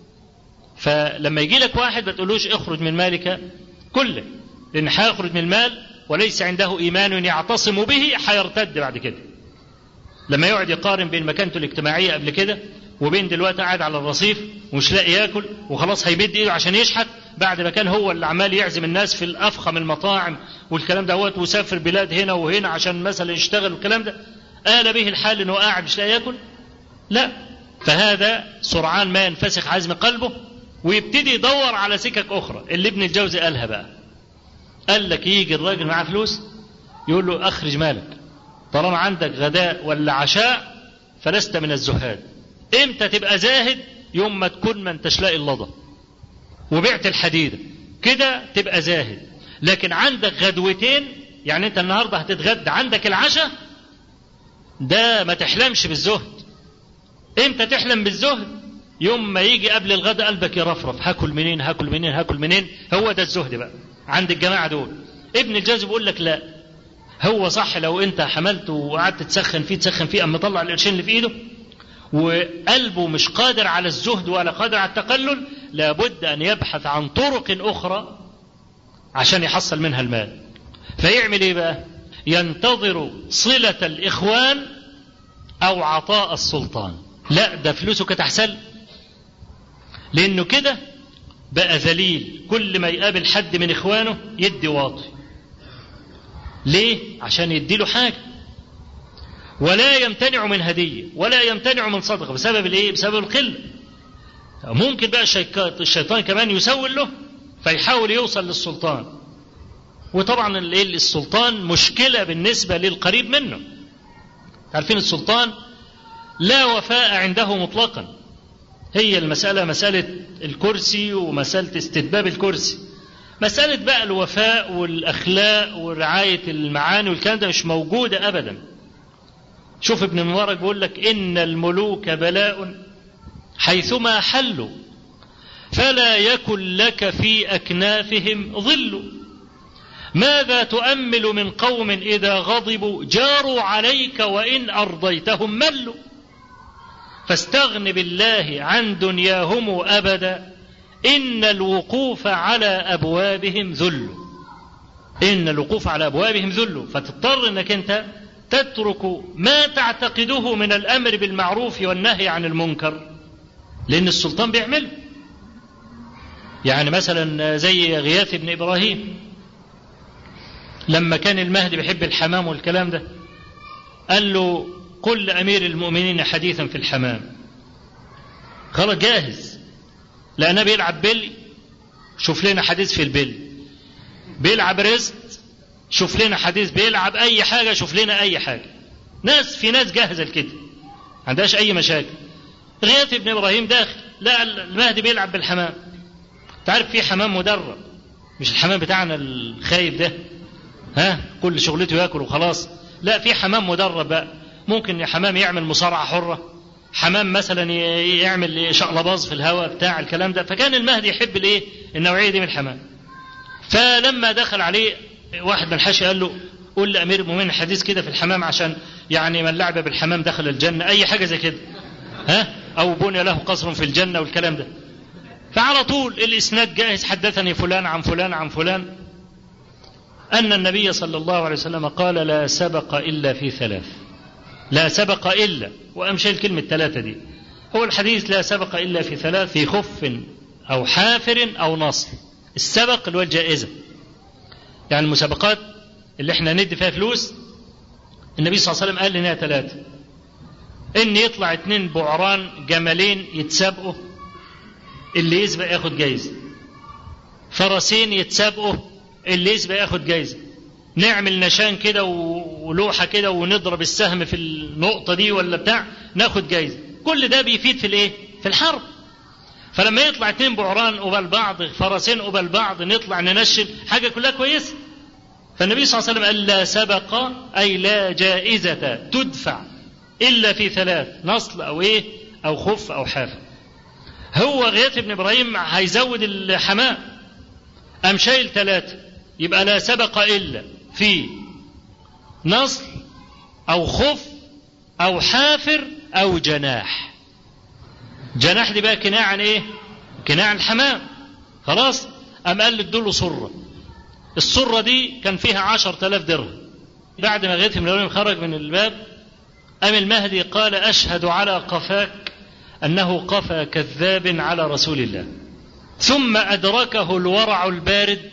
فلما يجي لك واحد ما تقولوش اخرج من مالك كله لان هيخرج من المال وليس عنده ايمان يعتصم به هيرتد بعد كده لما يقعد يقارن بين مكانته الاجتماعيه قبل كده وبين دلوقتي قاعد على الرصيف ومش لاقي ياكل وخلاص هيمد ايده عشان يشحت بعد ما كان هو اللي عمال يعزم الناس في الافخم المطاعم والكلام دوت وسافر بلاد هنا وهنا عشان مثلا يشتغل والكلام ده آل به الحال انه قاعد مش لاقي ياكل لا فهذا سرعان ما ينفسخ عزم قلبه ويبتدي يدور على سكك اخرى اللي ابن الجوزي قالها بقى قال لك يجي الراجل معاه فلوس يقول له اخرج مالك طالما عندك غداء ولا عشاء فلست من الزهاد امتى تبقى زاهد يوم ما تكون ما انتش لاقي اللضا وبعت الحديدة كده تبقى زاهد لكن عندك غدوتين يعني انت النهاردة هتتغدى عندك العشاء ده ما تحلمش بالزهد امتى تحلم بالزهد يوم ما يجي قبل الغداء قلبك يرفرف هاكل منين هاكل منين هاكل منين هو ده الزهد بقى عند الجماعة دول ابن الجوزي بيقول لك لا هو صح لو انت حملته وقعدت تسخن فيه تسخن فيه اما طلع القرشين اللي في ايده وقلبه مش قادر على الزهد ولا قادر على التقلل لابد ان يبحث عن طرق اخرى عشان يحصل منها المال فيعمل ايه بقى ينتظر صلة الاخوان او عطاء السلطان لا ده فلوسه كانت احسن لانه كده بقى ذليل كل ما يقابل حد من اخوانه يدي واطي ليه عشان يديله حاجه ولا يمتنع من هديه ولا يمتنع من صدقه بسبب الايه بسبب القله ممكن بقى الشيطان كمان يسول له فيحاول يوصل للسلطان وطبعا السلطان مشكله بالنسبه للقريب منه عارفين السلطان لا وفاء عنده مطلقا هي المسألة مسألة الكرسي ومسألة استتباب الكرسي مسألة بقى الوفاء والأخلاق ورعاية المعاني والكلام ده مش موجودة أبدا شوف ابن المبارك بيقول لك إن الملوك بلاء حيثما حلوا فلا يكن لك في أكنافهم ظل ماذا تؤمل من قوم إذا غضبوا جاروا عليك وإن أرضيتهم ملوا فاستغن بالله عن دنياهم أبدا إن الوقوف على أبوابهم ذل إن الوقوف على أبوابهم ذل فتضطر أنك أنت تترك ما تعتقده من الأمر بالمعروف والنهي عن المنكر لأن السلطان بيعمله يعني مثلا زي غياث بن إبراهيم لما كان المهدي بيحب الحمام والكلام ده قال له قل لأمير المؤمنين حديثا في الحمام خلاص جاهز لأنه بيلعب بلي شوف لنا حديث في البلي بيلعب رزق شوف لنا حديث بيلعب أي حاجة شوف لنا أي حاجة ناس في ناس جاهزة لكده ما عندهاش أي مشاكل غياث ابن إبراهيم داخل لا المهدي بيلعب بالحمام تعرف في حمام مدرب مش الحمام بتاعنا الخايب ده ها كل شغلته ياكل وخلاص لا في حمام مدرب بقى ممكن حمام يعمل مصارعة حرة حمام مثلا يعمل شقلباز في الهواء بتاع الكلام ده فكان المهدي يحب الايه النوعية دي من الحمام فلما دخل عليه واحد من الحاشية قال له قول لأمير المؤمنين حديث كده في الحمام عشان يعني من لعب بالحمام دخل الجنة أي حاجة زي كده ها أو بني له قصر في الجنة والكلام ده فعلى طول الإسناد جاهز حدثني فلان عن فلان عن فلان أن النبي صلى الله عليه وسلم قال لا سبق إلا في ثلاث لا سبق إلا وأمشي الكلمة الثلاثة دي هو الحديث لا سبق إلا في ثلاث في خف أو حافر أو نصر السبق اللي هو الجائزة يعني المسابقات اللي احنا ندي فيها فلوس النبي صلى الله عليه وسلم قال لنا ثلاثة إن يطلع اتنين بعران جملين يتسابقوا اللي يسبق ياخد جايزة فرسين يتسابقوا اللي يسبق ياخد جايزة نعمل نشان كده ولوحة كده ونضرب السهم في النقطة دي ولا بتاع ناخد جايزة كل ده بيفيد في الايه في الحرب فلما يطلع اتنين بعران قبال بعض فرسين قبال بعض نطلع ننشل حاجة كلها كويسة فالنبي صلى الله عليه وسلم قال لا سبق أي لا جائزة تدفع إلا في ثلاث نصل أو إيه أو خف أو حافة هو غياث بن إبراهيم هيزود الحمام أم شايل ثلاثة يبقى لا سبق إلا في نصل أو خف أو حافر أو جناح جناح دي بقى كناية عن إيه كناية عن الحمام خلاص أم قال له صرة الصرة دي كان فيها عشر تلاف درهم بعد ما غيث بن إبراهيم خرج من الباب أم المهدي قال أشهد على قفاك أنه قفا كذاب على رسول الله ثم أدركه الورع البارد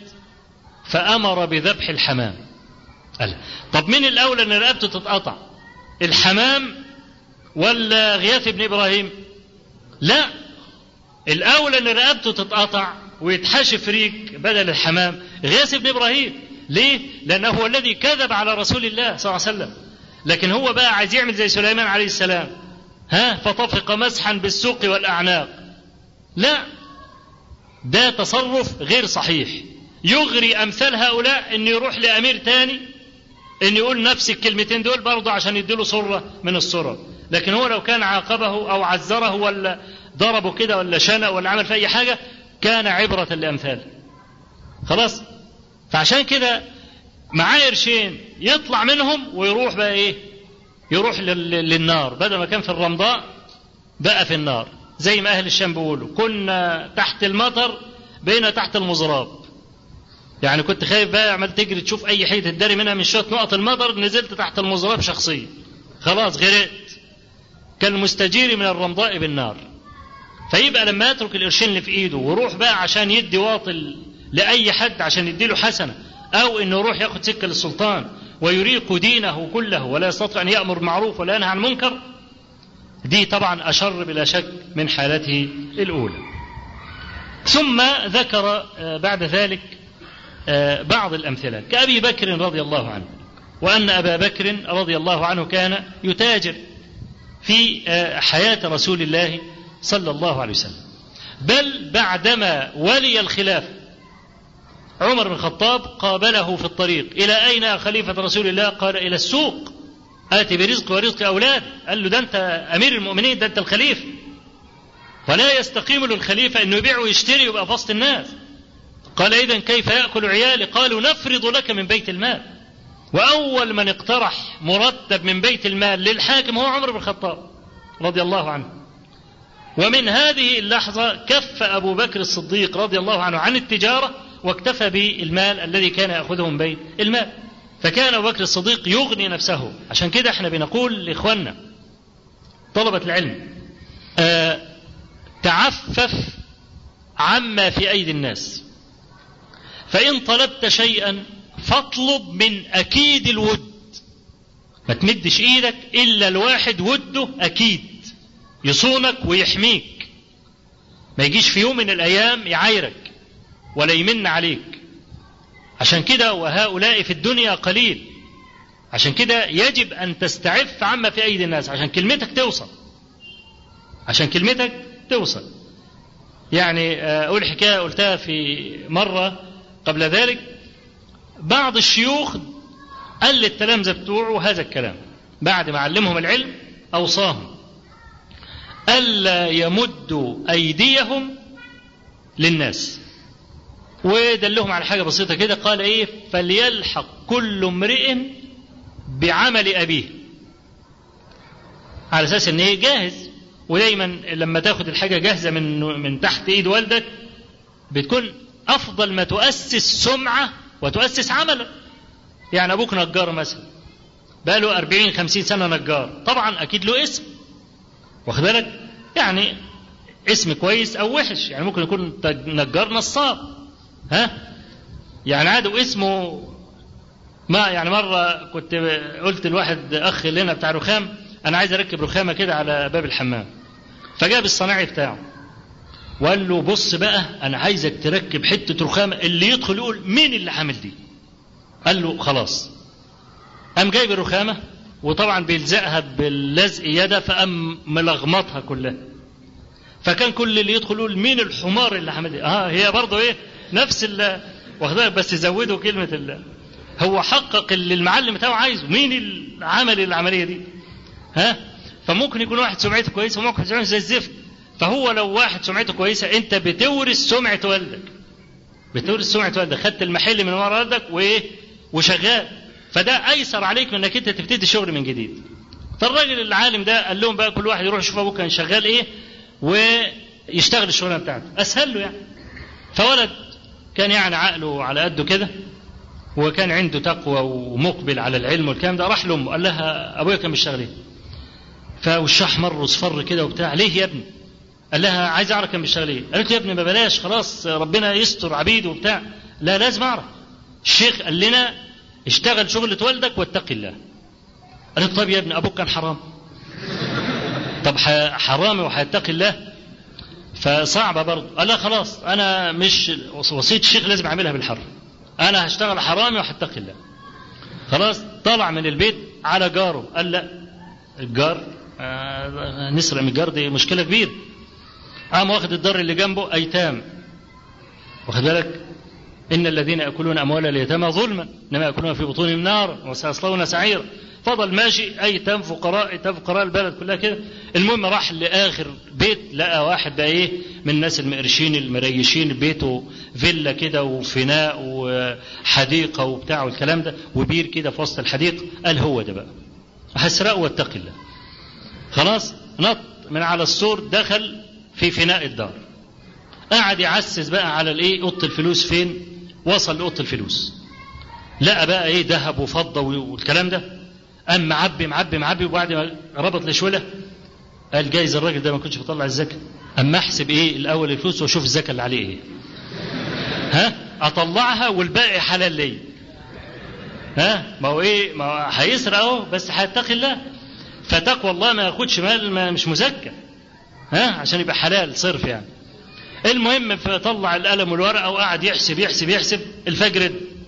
فأمر بذبح الحمام قال طب من الأولى أن رقبته تتقطع الحمام ولا غياث بن إبراهيم لا الأولى أن رقبته تتقطع ويتحشف ريق بدل الحمام غياث بن إبراهيم ليه؟ لأنه هو الذي كذب على رسول الله صلى الله عليه وسلم لكن هو بقى عايز يعمل زي سليمان عليه السلام ها فطفق مسحا بالسوق والأعناق لا ده تصرف غير صحيح يغري أمثال هؤلاء أن يروح لأمير تاني أن يقول نفس الكلمتين دول برضه عشان يديله صرة من الصرة لكن هو لو كان عاقبه أو عزره ولا ضربه كده ولا شنق ولا عمل في أي حاجة كان عبرة لأمثاله خلاص فعشان كده معاه قرشين يطلع منهم ويروح بقى ايه يروح للنار بدل ما كان في الرمضاء بقى في النار زي ما اهل الشام بيقولوا كنا تحت المطر بقينا تحت المزراب يعني كنت خايف بقى عمال تجري تشوف اي حته تداري منها من شويه نقط المطر نزلت تحت المزراب شخصيا خلاص غرقت كالمستجير من الرمضاء بالنار فيبقى لما يترك القرشين اللي في ايده ويروح بقى عشان يدي واطل لاي حد عشان يديله حسنه او انه يروح ياخد سكه للسلطان ويريق دينه كله ولا يستطيع ان يامر معروف ولا ينهى عن منكر دي طبعا اشر بلا شك من حالته الاولى ثم ذكر بعد ذلك بعض الامثله كابي بكر رضي الله عنه وان ابا بكر رضي الله عنه كان يتاجر في حياه رسول الله صلى الله عليه وسلم بل بعدما ولي الخلافه عمر بن الخطاب قابله في الطريق إلى أين يا خليفة رسول الله قال إلى السوق آتي برزق ورزق أولاد قال له ده أنت أمير المؤمنين ده أنت الخليفة فلا يستقيم للخليفة أنه يبيع ويشتري ويبقى في وسط الناس قال إذا كيف يأكل عيالي قالوا نفرض لك من بيت المال وأول من اقترح مرتب من بيت المال للحاكم هو عمر بن الخطاب رضي الله عنه ومن هذه اللحظة كف أبو بكر الصديق رضي الله عنه عن التجارة واكتفى بالمال الذي كان ياخذه من بيت المال فكان ابو بكر الصديق يغني نفسه عشان كده احنا بنقول لاخواننا طلبه العلم آه تعفف عما في ايدي الناس فان طلبت شيئا فاطلب من اكيد الود ما تمدش ايدك الا الواحد وده اكيد يصونك ويحميك ما يجيش في يوم من الايام يعايرك ولا يمن عليك عشان كده وهؤلاء في الدنيا قليل عشان كده يجب أن تستعف عما في أيدي الناس عشان كلمتك توصل عشان كلمتك توصل يعني أقول حكاية قلتها في مرة قبل ذلك بعض الشيوخ قال للتلامذة بتوعه هذا الكلام بعد ما علمهم العلم أوصاهم ألا يمدوا أيديهم للناس ودلهم على حاجة بسيطة كده قال إيه فليلحق كل امرئ بعمل أبيه على أساس إن إيه جاهز ودايما لما تاخد الحاجة جاهزة من من تحت إيد والدك بتكون أفضل ما تؤسس سمعة وتؤسس عملا يعني أبوك نجار مثلا بقى له 40 50 سنة نجار طبعا أكيد له اسم واخد بالك يعني اسم كويس أو وحش يعني ممكن يكون نجار نصاب ها يعني عاد اسمه ما يعني مرة كنت قلت لواحد أخ لنا بتاع رخام أنا عايز أركب رخامة كده على باب الحمام فجاب الصناعي بتاعه وقال له بص بقى أنا عايزك تركب حتة رخامة اللي يدخل يقول مين اللي عامل دي قال له خلاص قام جايب الرخامة وطبعا بيلزقها باللزق يده فقام ملغمطها كلها فكان كل اللي يدخل يقول مين الحمار اللي عامل دي اه هي برضه ايه نفس ال واخدها بس زودوا كلمة ال هو حقق اللي المعلم بتاعه عايزه مين اللي عمل العمليه دي ها فممكن يكون واحد سمعته كويسه وممكن يكون زي الزفت فهو لو واحد سمعته كويسه انت بتورث سمعه والدك بتورث سمعه والدك خدت المحل من ورا والدك وايه وشغال فده ايسر عليك من انك انت تبتدي شغل من جديد فالراجل العالم ده قال لهم بقى كل واحد يروح يشوف ابوه كان شغال ايه ويشتغل الشغلانه بتاعته اسهل له يعني فولد كان يعني عقله على قده كده وكان عنده تقوى ومقبل على العلم والكلام ده راح لامه قال لها ابويا كان بيشتغل ايه فوشها احمر واصفر كده وبتاع ليه يا ابني قال لها عايز اعرف كان بيشتغل ايه قالت له يا ابني ما بلاش خلاص ربنا يستر عبيده وبتاع لا لازم اعرف الشيخ قال لنا اشتغل شغلة والدك واتق الله قالت طيب يا ابني ابوك كان حرام طب حرامي وهيتقي الله فصعبه برضه قال لا خلاص انا مش وصيه الشيخ لازم اعملها بالحرام انا هشتغل حرامي وهتقي الله خلاص طلع من البيت على جاره قال لا الجار آه نسرق من الجار دي مشكله كبيره قام واخد الدار اللي جنبه ايتام واخد بالك ان الذين ياكلون اموال اليتامى ظلما انما ياكلون في بطونهم نارا وسيصلون سعيرا فضل ماشي ايتام فقراء ايتام فقراء البلد كلها كده المهم راح لاخر بيت لقى واحد بقى ايه من الناس المقرشين المريشين بيته فيلا كده وفناء وحديقه وبتاع والكلام ده وبير كده في وسط الحديقه قال هو ده بقى هسرقه واتقي الله خلاص نط من على السور دخل في فناء الدار قعد يعسس بقى على الايه اوضه الفلوس فين وصل لاوضه الفلوس لقى بقى ايه ذهب وفضه والكلام ده قام معبي معبي معبي وبعد ما ربط الشوله قال جايز الراجل ده ما كنتش بيطلع الزكاه اما احسب ايه الاول الفلوس واشوف الزكاه اللي عليه ايه ها اطلعها والباقي حلال لي ها ما هو ايه ما هو هيسرق اهو بس هيتقي الله فتقوى الله ما ياخدش مال ما مش مزكى ها عشان يبقى حلال صرف يعني المهم فطلع القلم والورقه وقعد يحسب يحسب يحسب الفجر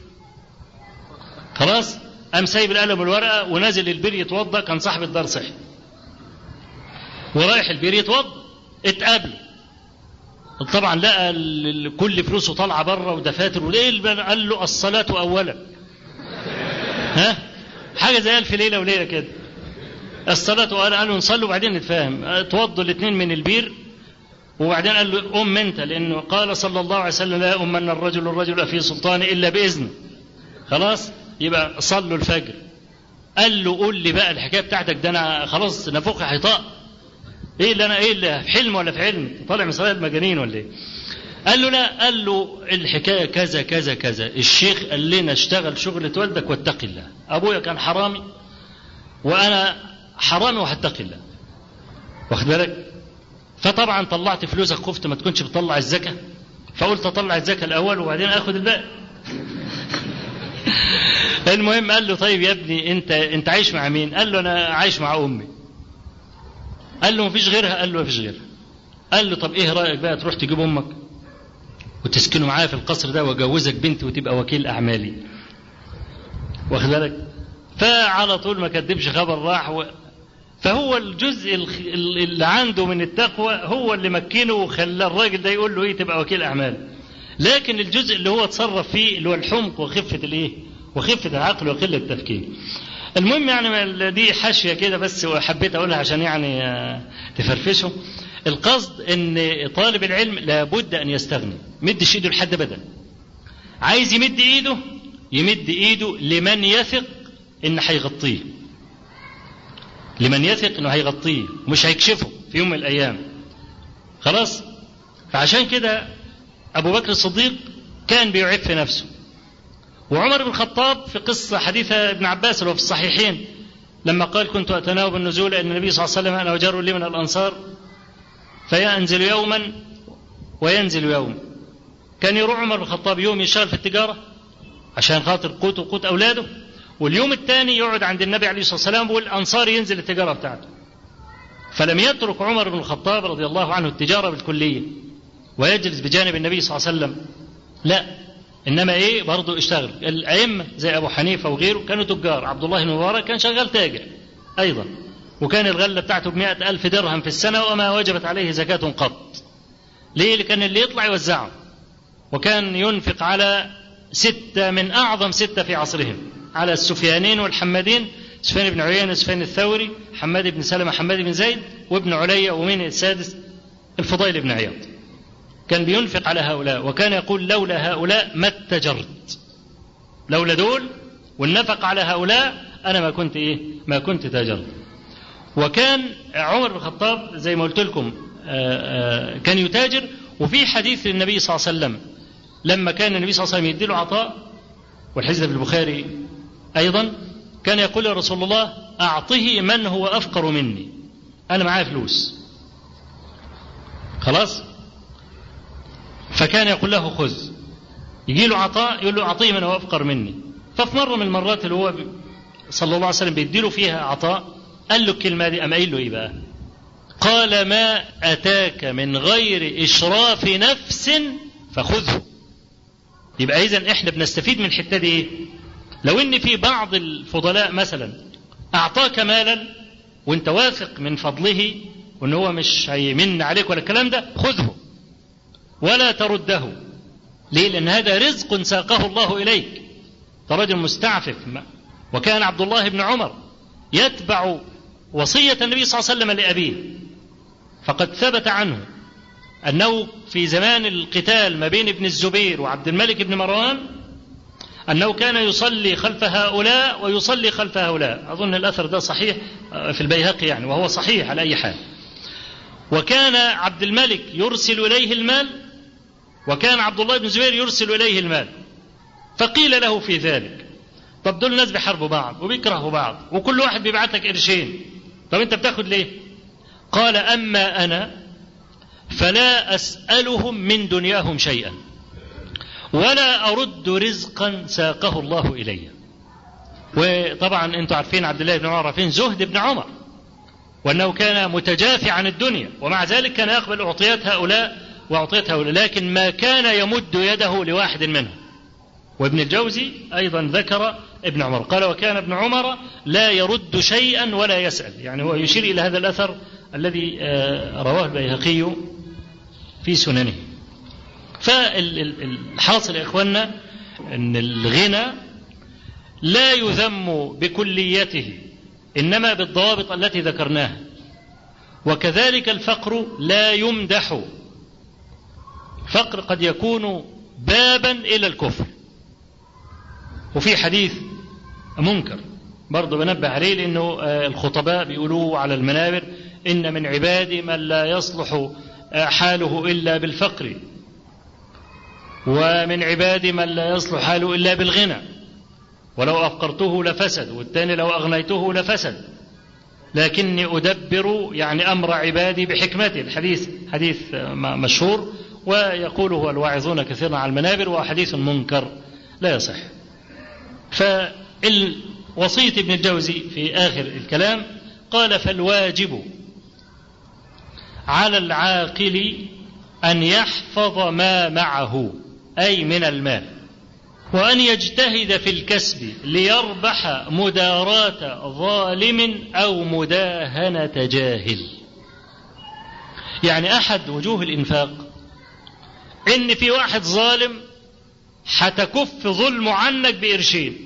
خلاص قام سايب القلم والورقه ونازل البير يتوضا كان صاحب الدار صحي ورايح البير يتوضا اتقابلوا طبعا لقى كل فلوسه طالعه بره ودفاتر وليه قال له الصلاه اولا ها حاجه زي الف ليله وليله كده الصلاه اولا قال له نصلي وبعدين نتفاهم اتوضوا الاثنين من البير وبعدين قال له أم أنت لأنه قال صلى الله عليه وسلم لا أمن الرجل الرجل في سلطان إلا بإذنه خلاص يبقى صلوا الفجر قال له قول لي بقى الحكايه بتاعتك ده انا خلاص نافوخي هيطاق ايه اللي انا ايه اللي في حلم ولا في علم طالع من صلاه المجانين ولا ايه قال له لا قال له الحكايه كذا كذا كذا الشيخ قال لنا اشتغل شغلة والدك واتق الله ابويا كان حرامي وانا حرامي وهتقي الله واخد بالك فطبعا طلعت فلوسك خفت ما تكونش بتطلع الزكاه فقلت اطلع الزكاه الاول وبعدين اخد الباقي المهم قال له طيب يا ابني انت انت عايش مع مين؟ قال له انا عايش مع امي. قال له مفيش غيرها؟ قال له مفيش غيرها. قال له طب ايه رايك بقى تروح تجيب امك وتسكنوا معايا في القصر ده واجوزك بنتي وتبقى وكيل اعمالي. واخد بالك؟ فعلى طول ما كدبش خبر راح و... فهو الجزء اللي عنده من التقوى هو اللي مكنه وخلى الراجل ده يقول له ايه تبقى وكيل اعمال. لكن الجزء اللي هو اتصرف فيه اللي هو الحمق وخفه الايه؟ وخفه العقل وقله التفكير. المهم يعني دي حاشيه كده بس وحبيت اقولها عشان يعني تفرفشه. القصد ان طالب العلم لابد ان يستغني، مدش ايده لحد ابدا. عايز يمد ايده يمد ايده لمن يثق ان هيغطيه. لمن يثق انه هيغطيه مش هيكشفه في يوم من الايام. خلاص؟ فعشان كده أبو بكر الصديق كان بيعف نفسه وعمر بن الخطاب في قصة حديث ابن عباس اللي هو في الصحيحين لما قال كنت أتناوب النزول أن النبي صلى الله عليه وسلم أنا وجر لي من الأنصار فينزل يوما وينزل يوما كان يروح عمر بن الخطاب يوم يشتغل في التجارة عشان خاطر قوت وقوت أولاده واليوم الثاني يقعد عند النبي عليه الصلاة والسلام والأنصار ينزل التجارة بتاعته فلم يترك عمر بن الخطاب رضي الله عنه التجارة بالكلية ويجلس بجانب النبي صلى الله عليه وسلم لا انما ايه برضه اشتغل الائمه زي ابو حنيفه وغيره كانوا تجار عبد الله بن مبارك كان شغال تاجر ايضا وكان الغله بتاعته بمئة ألف درهم في السنه وما وجبت عليه زكاه قط ليه كان اللي يطلع يوزعه وكان ينفق على ستة من أعظم ستة في عصرهم على السفيانين والحمادين سفيان بن عيينة سفيان الثوري حماد بن سلمة حماد بن زيد وابن عليا ومن السادس الفضيل بن عياض كان بينفق على هؤلاء وكان يقول لولا هؤلاء ما اتجرت لولا دول والنفق على هؤلاء أنا ما كنت إيه ما كنت تاجرت وكان عمر بن الخطاب زي ما قلت لكم كان يتاجر وفي حديث للنبي صلى الله عليه وسلم لما كان النبي صلى الله عليه وسلم يديله عطاء والحديث في البخاري أيضا كان يقول يا رسول الله أعطه من هو أفقر مني أنا معايا فلوس خلاص فكان يقول له خذ يجي له عطاء يقول له أعطيه من هو أفقر مني ففي مرة من المرات اللي هو صلى الله عليه وسلم بيديله فيها عطاء قال له الكلمة دي أم قايل له إيه بقى قال ما أتاك من غير إشراف نفس فخذه يبقى إذا إحنا بنستفيد من الحتة دي إيه؟ لو إن في بعض الفضلاء مثلا أعطاك مالا وأنت واثق من فضله وإن هو مش هيمن عليك ولا الكلام ده خذه ولا ترده ليه؟ لأن هذا رزق ساقه الله إليك رجل مستعفف وكان عبد الله بن عمر يتبع وصية النبي صلى الله عليه وسلم لأبيه فقد ثبت عنه أنه في زمان القتال ما بين ابن الزبير وعبد الملك بن مروان أنه كان يصلي خلف هؤلاء ويصلي خلف هؤلاء أظن الأثر ده صحيح في البيهقي يعني وهو صحيح على أي حال وكان عبد الملك يرسل إليه المال وكان عبد الله بن الزبير يرسل إليه المال فقيل له في ذلك طب دول ناس بيحاربوا بعض وبيكرهوا بعض وكل واحد بيبعت لك قرشين طب انت بتاخد ليه قال اما انا فلا اسالهم من دنياهم شيئا ولا ارد رزقا ساقه الله الي وطبعا انتم عارفين عبد الله بن عمر عارفين زهد بن عمر وانه كان متجافي عن الدنيا ومع ذلك كان يقبل اعطيات هؤلاء واعطيات هؤلاء لكن ما كان يمد يده لواحد منهم وابن الجوزي أيضا ذكر ابن عمر قال وكان ابن عمر لا يرد شيئا ولا يسأل يعني هو يشير إلى هذا الأثر الذي رواه البيهقي في سننه فالحاصل يا إخواننا أن الغنى لا يذم بكليته إنما بالضوابط التي ذكرناها وكذلك الفقر لا يمدح فقر قد يكون بابا إلى الكفر وفي حديث منكر برضه بنبه عليه لأنه الخطباء بيقولوا على المنابر إن من عبادي من لا يصلح حاله إلا بالفقر ومن عبادي من لا يصلح حاله إلا بالغنى ولو أفقرته لفسد والثاني لو أغنيته لفسد لكني أدبر يعني أمر عبادي بحكمتي الحديث حديث مشهور ويقوله الواعظون كثيرا على المنابر وحديث منكر لا يصح فالوصية ابن الجوزي في آخر الكلام قال فالواجب على العاقل أن يحفظ ما معه أي من المال وأن يجتهد في الكسب ليربح مداراة ظالم أو مداهنة جاهل يعني أحد وجوه الإنفاق إن في واحد ظالم هتكف ظلمه عنك بقرشين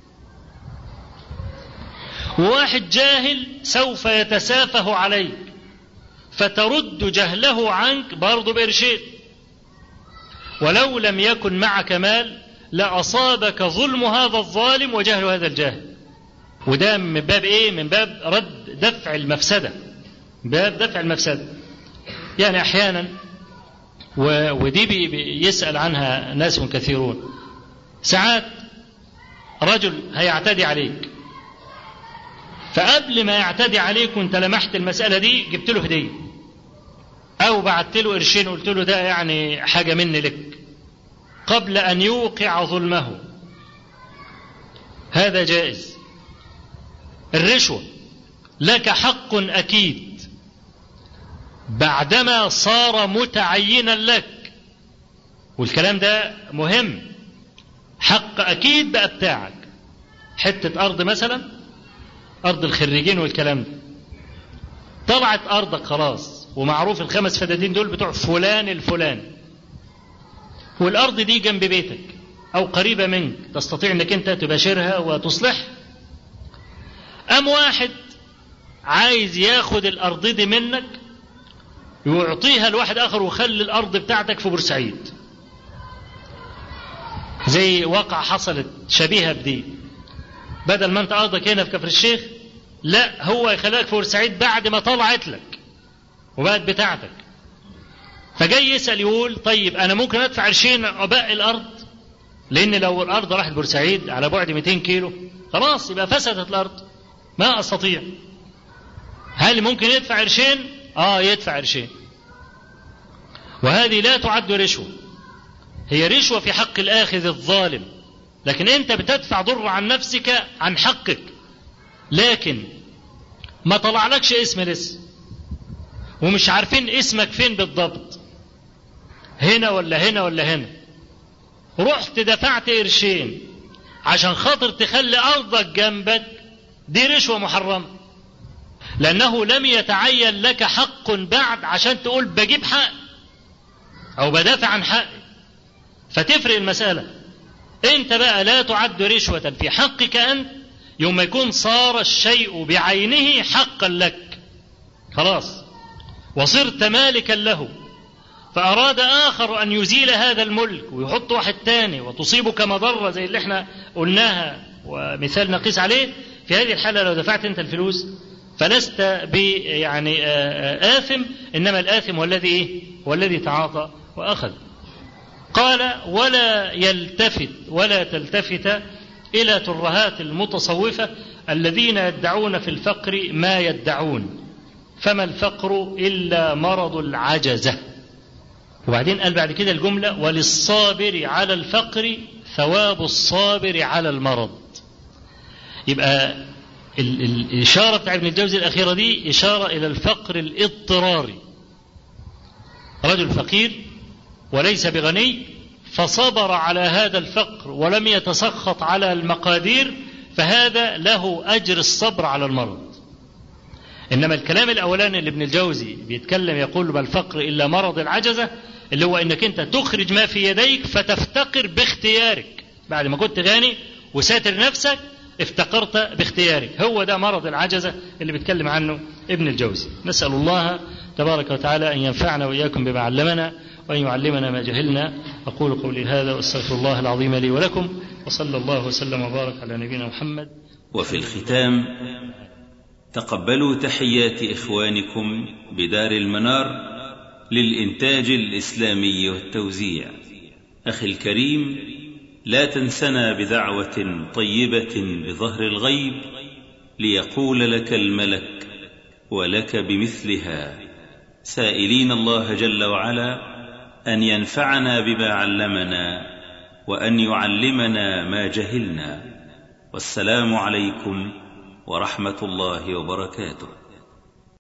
وواحد جاهل سوف يتسافه عليك فترد جهله عنك برضه بقرشين ولو لم يكن معك مال لأصابك ظلم هذا الظالم وجهل هذا الجاهل وده من باب ايه من باب رد دفع المفسدة باب دفع المفسدة يعني احيانا و... ودي بي... يسأل عنها ناس كثيرون ساعات رجل هيعتدي عليك فقبل ما يعتدي عليك وانت لمحت المسألة دي جبت له هدية أو بعت له قرشين قلت له ده يعني حاجة مني لك قبل أن يوقع ظلمه هذا جائز الرشوة لك حق أكيد بعدما صار متعينا لك والكلام ده مهم حق أكيد بقى بتاعك حتة أرض مثلا أرض الخريجين والكلام ده طلعت أرضك خلاص ومعروف الخمس فدادين دول بتوع فلان الفلاني والأرض دي جنب بيتك أو قريبة منك تستطيع أنك أنت تباشرها وتصلح أم واحد عايز ياخد الأرض دي منك ويعطيها لواحد آخر ويخلي الأرض بتاعتك في بورسعيد زي واقع حصلت شبيهة بدي بدل ما أنت أرضك هنا في كفر الشيخ لا هو يخليك في بورسعيد بعد ما طلعت لك وبقت بتاعتك فجاي يسأل يقول طيب أنا ممكن أدفع قرشين أباقي الأرض لأن لو الأرض راحت بورسعيد على بعد 200 كيلو خلاص يبقى فسدت الأرض ما أستطيع هل ممكن يدفع قرشين؟ آه يدفع قرشين وهذه لا تعد رشوة هي رشوة في حق الآخذ الظالم لكن أنت بتدفع ضر عن نفسك عن حقك لكن ما طلعلكش اسم لسه ومش عارفين اسمك فين بالضبط هنا ولا هنا ولا هنا رحت دفعت قرشين عشان خاطر تخلي أرضك جنبك دي رشوة محرمة لأنه لم يتعين لك حق بعد عشان تقول بجيب حق أو بدافع عن حقي فتفرق المسألة أنت بقى لا تعد رشوة في حقك أنت يوم ما يكون صار الشيء بعينه حقا لك خلاص وصرت مالكا له فأراد آخر أن يزيل هذا الملك ويحط واحد تاني وتصيبك مضرة زي اللي احنا قلناها ومثال نقيس عليه في هذه الحالة لو دفعت أنت الفلوس فلست ب يعني آثم إنما الآثم هو الذي إيه؟ هو الذي تعاطى وأخذ قال ولا يلتفت ولا تلتفت إلى ترهات المتصوفة الذين يدعون في الفقر ما يدعون فما الفقر إلا مرض العجزة وبعدين قال بعد كده الجملة وللصابر على الفقر ثواب الصابر على المرض يبقى ال- ال- الإشارة بتاع ابن الجوزي الأخيرة دي إشارة إلى الفقر الاضطراري رجل فقير وليس بغني فصبر على هذا الفقر ولم يتسخط على المقادير فهذا له أجر الصبر على المرض إنما الكلام الأولاني اللي ابن الجوزي بيتكلم يقول ما الفقر إلا مرض العجزة اللي هو إنك أنت تخرج ما في يديك فتفتقر باختيارك بعد ما كنت غني وساتر نفسك افتقرت باختيارك هو ده مرض العجزة اللي بيتكلم عنه ابن الجوزي نسأل الله تبارك وتعالى أن ينفعنا وإياكم بما علمنا وأن يعلمنا ما جهلنا أقول قولي هذا وأستغفر الله العظيم لي ولكم وصلى الله وسلم وبارك على نبينا محمد وفي الختام تقبلوا تحيات إخوانكم بدار المنار للإنتاج الإسلامي والتوزيع أخي الكريم لا تنسنا بدعوة طيبة بظهر الغيب ليقول لك الملك ولك بمثلها سائلين الله جل وعلا أن ينفعنا بما علمنا وأن يعلمنا ما جهلنا والسلام عليكم ورحمة الله وبركاته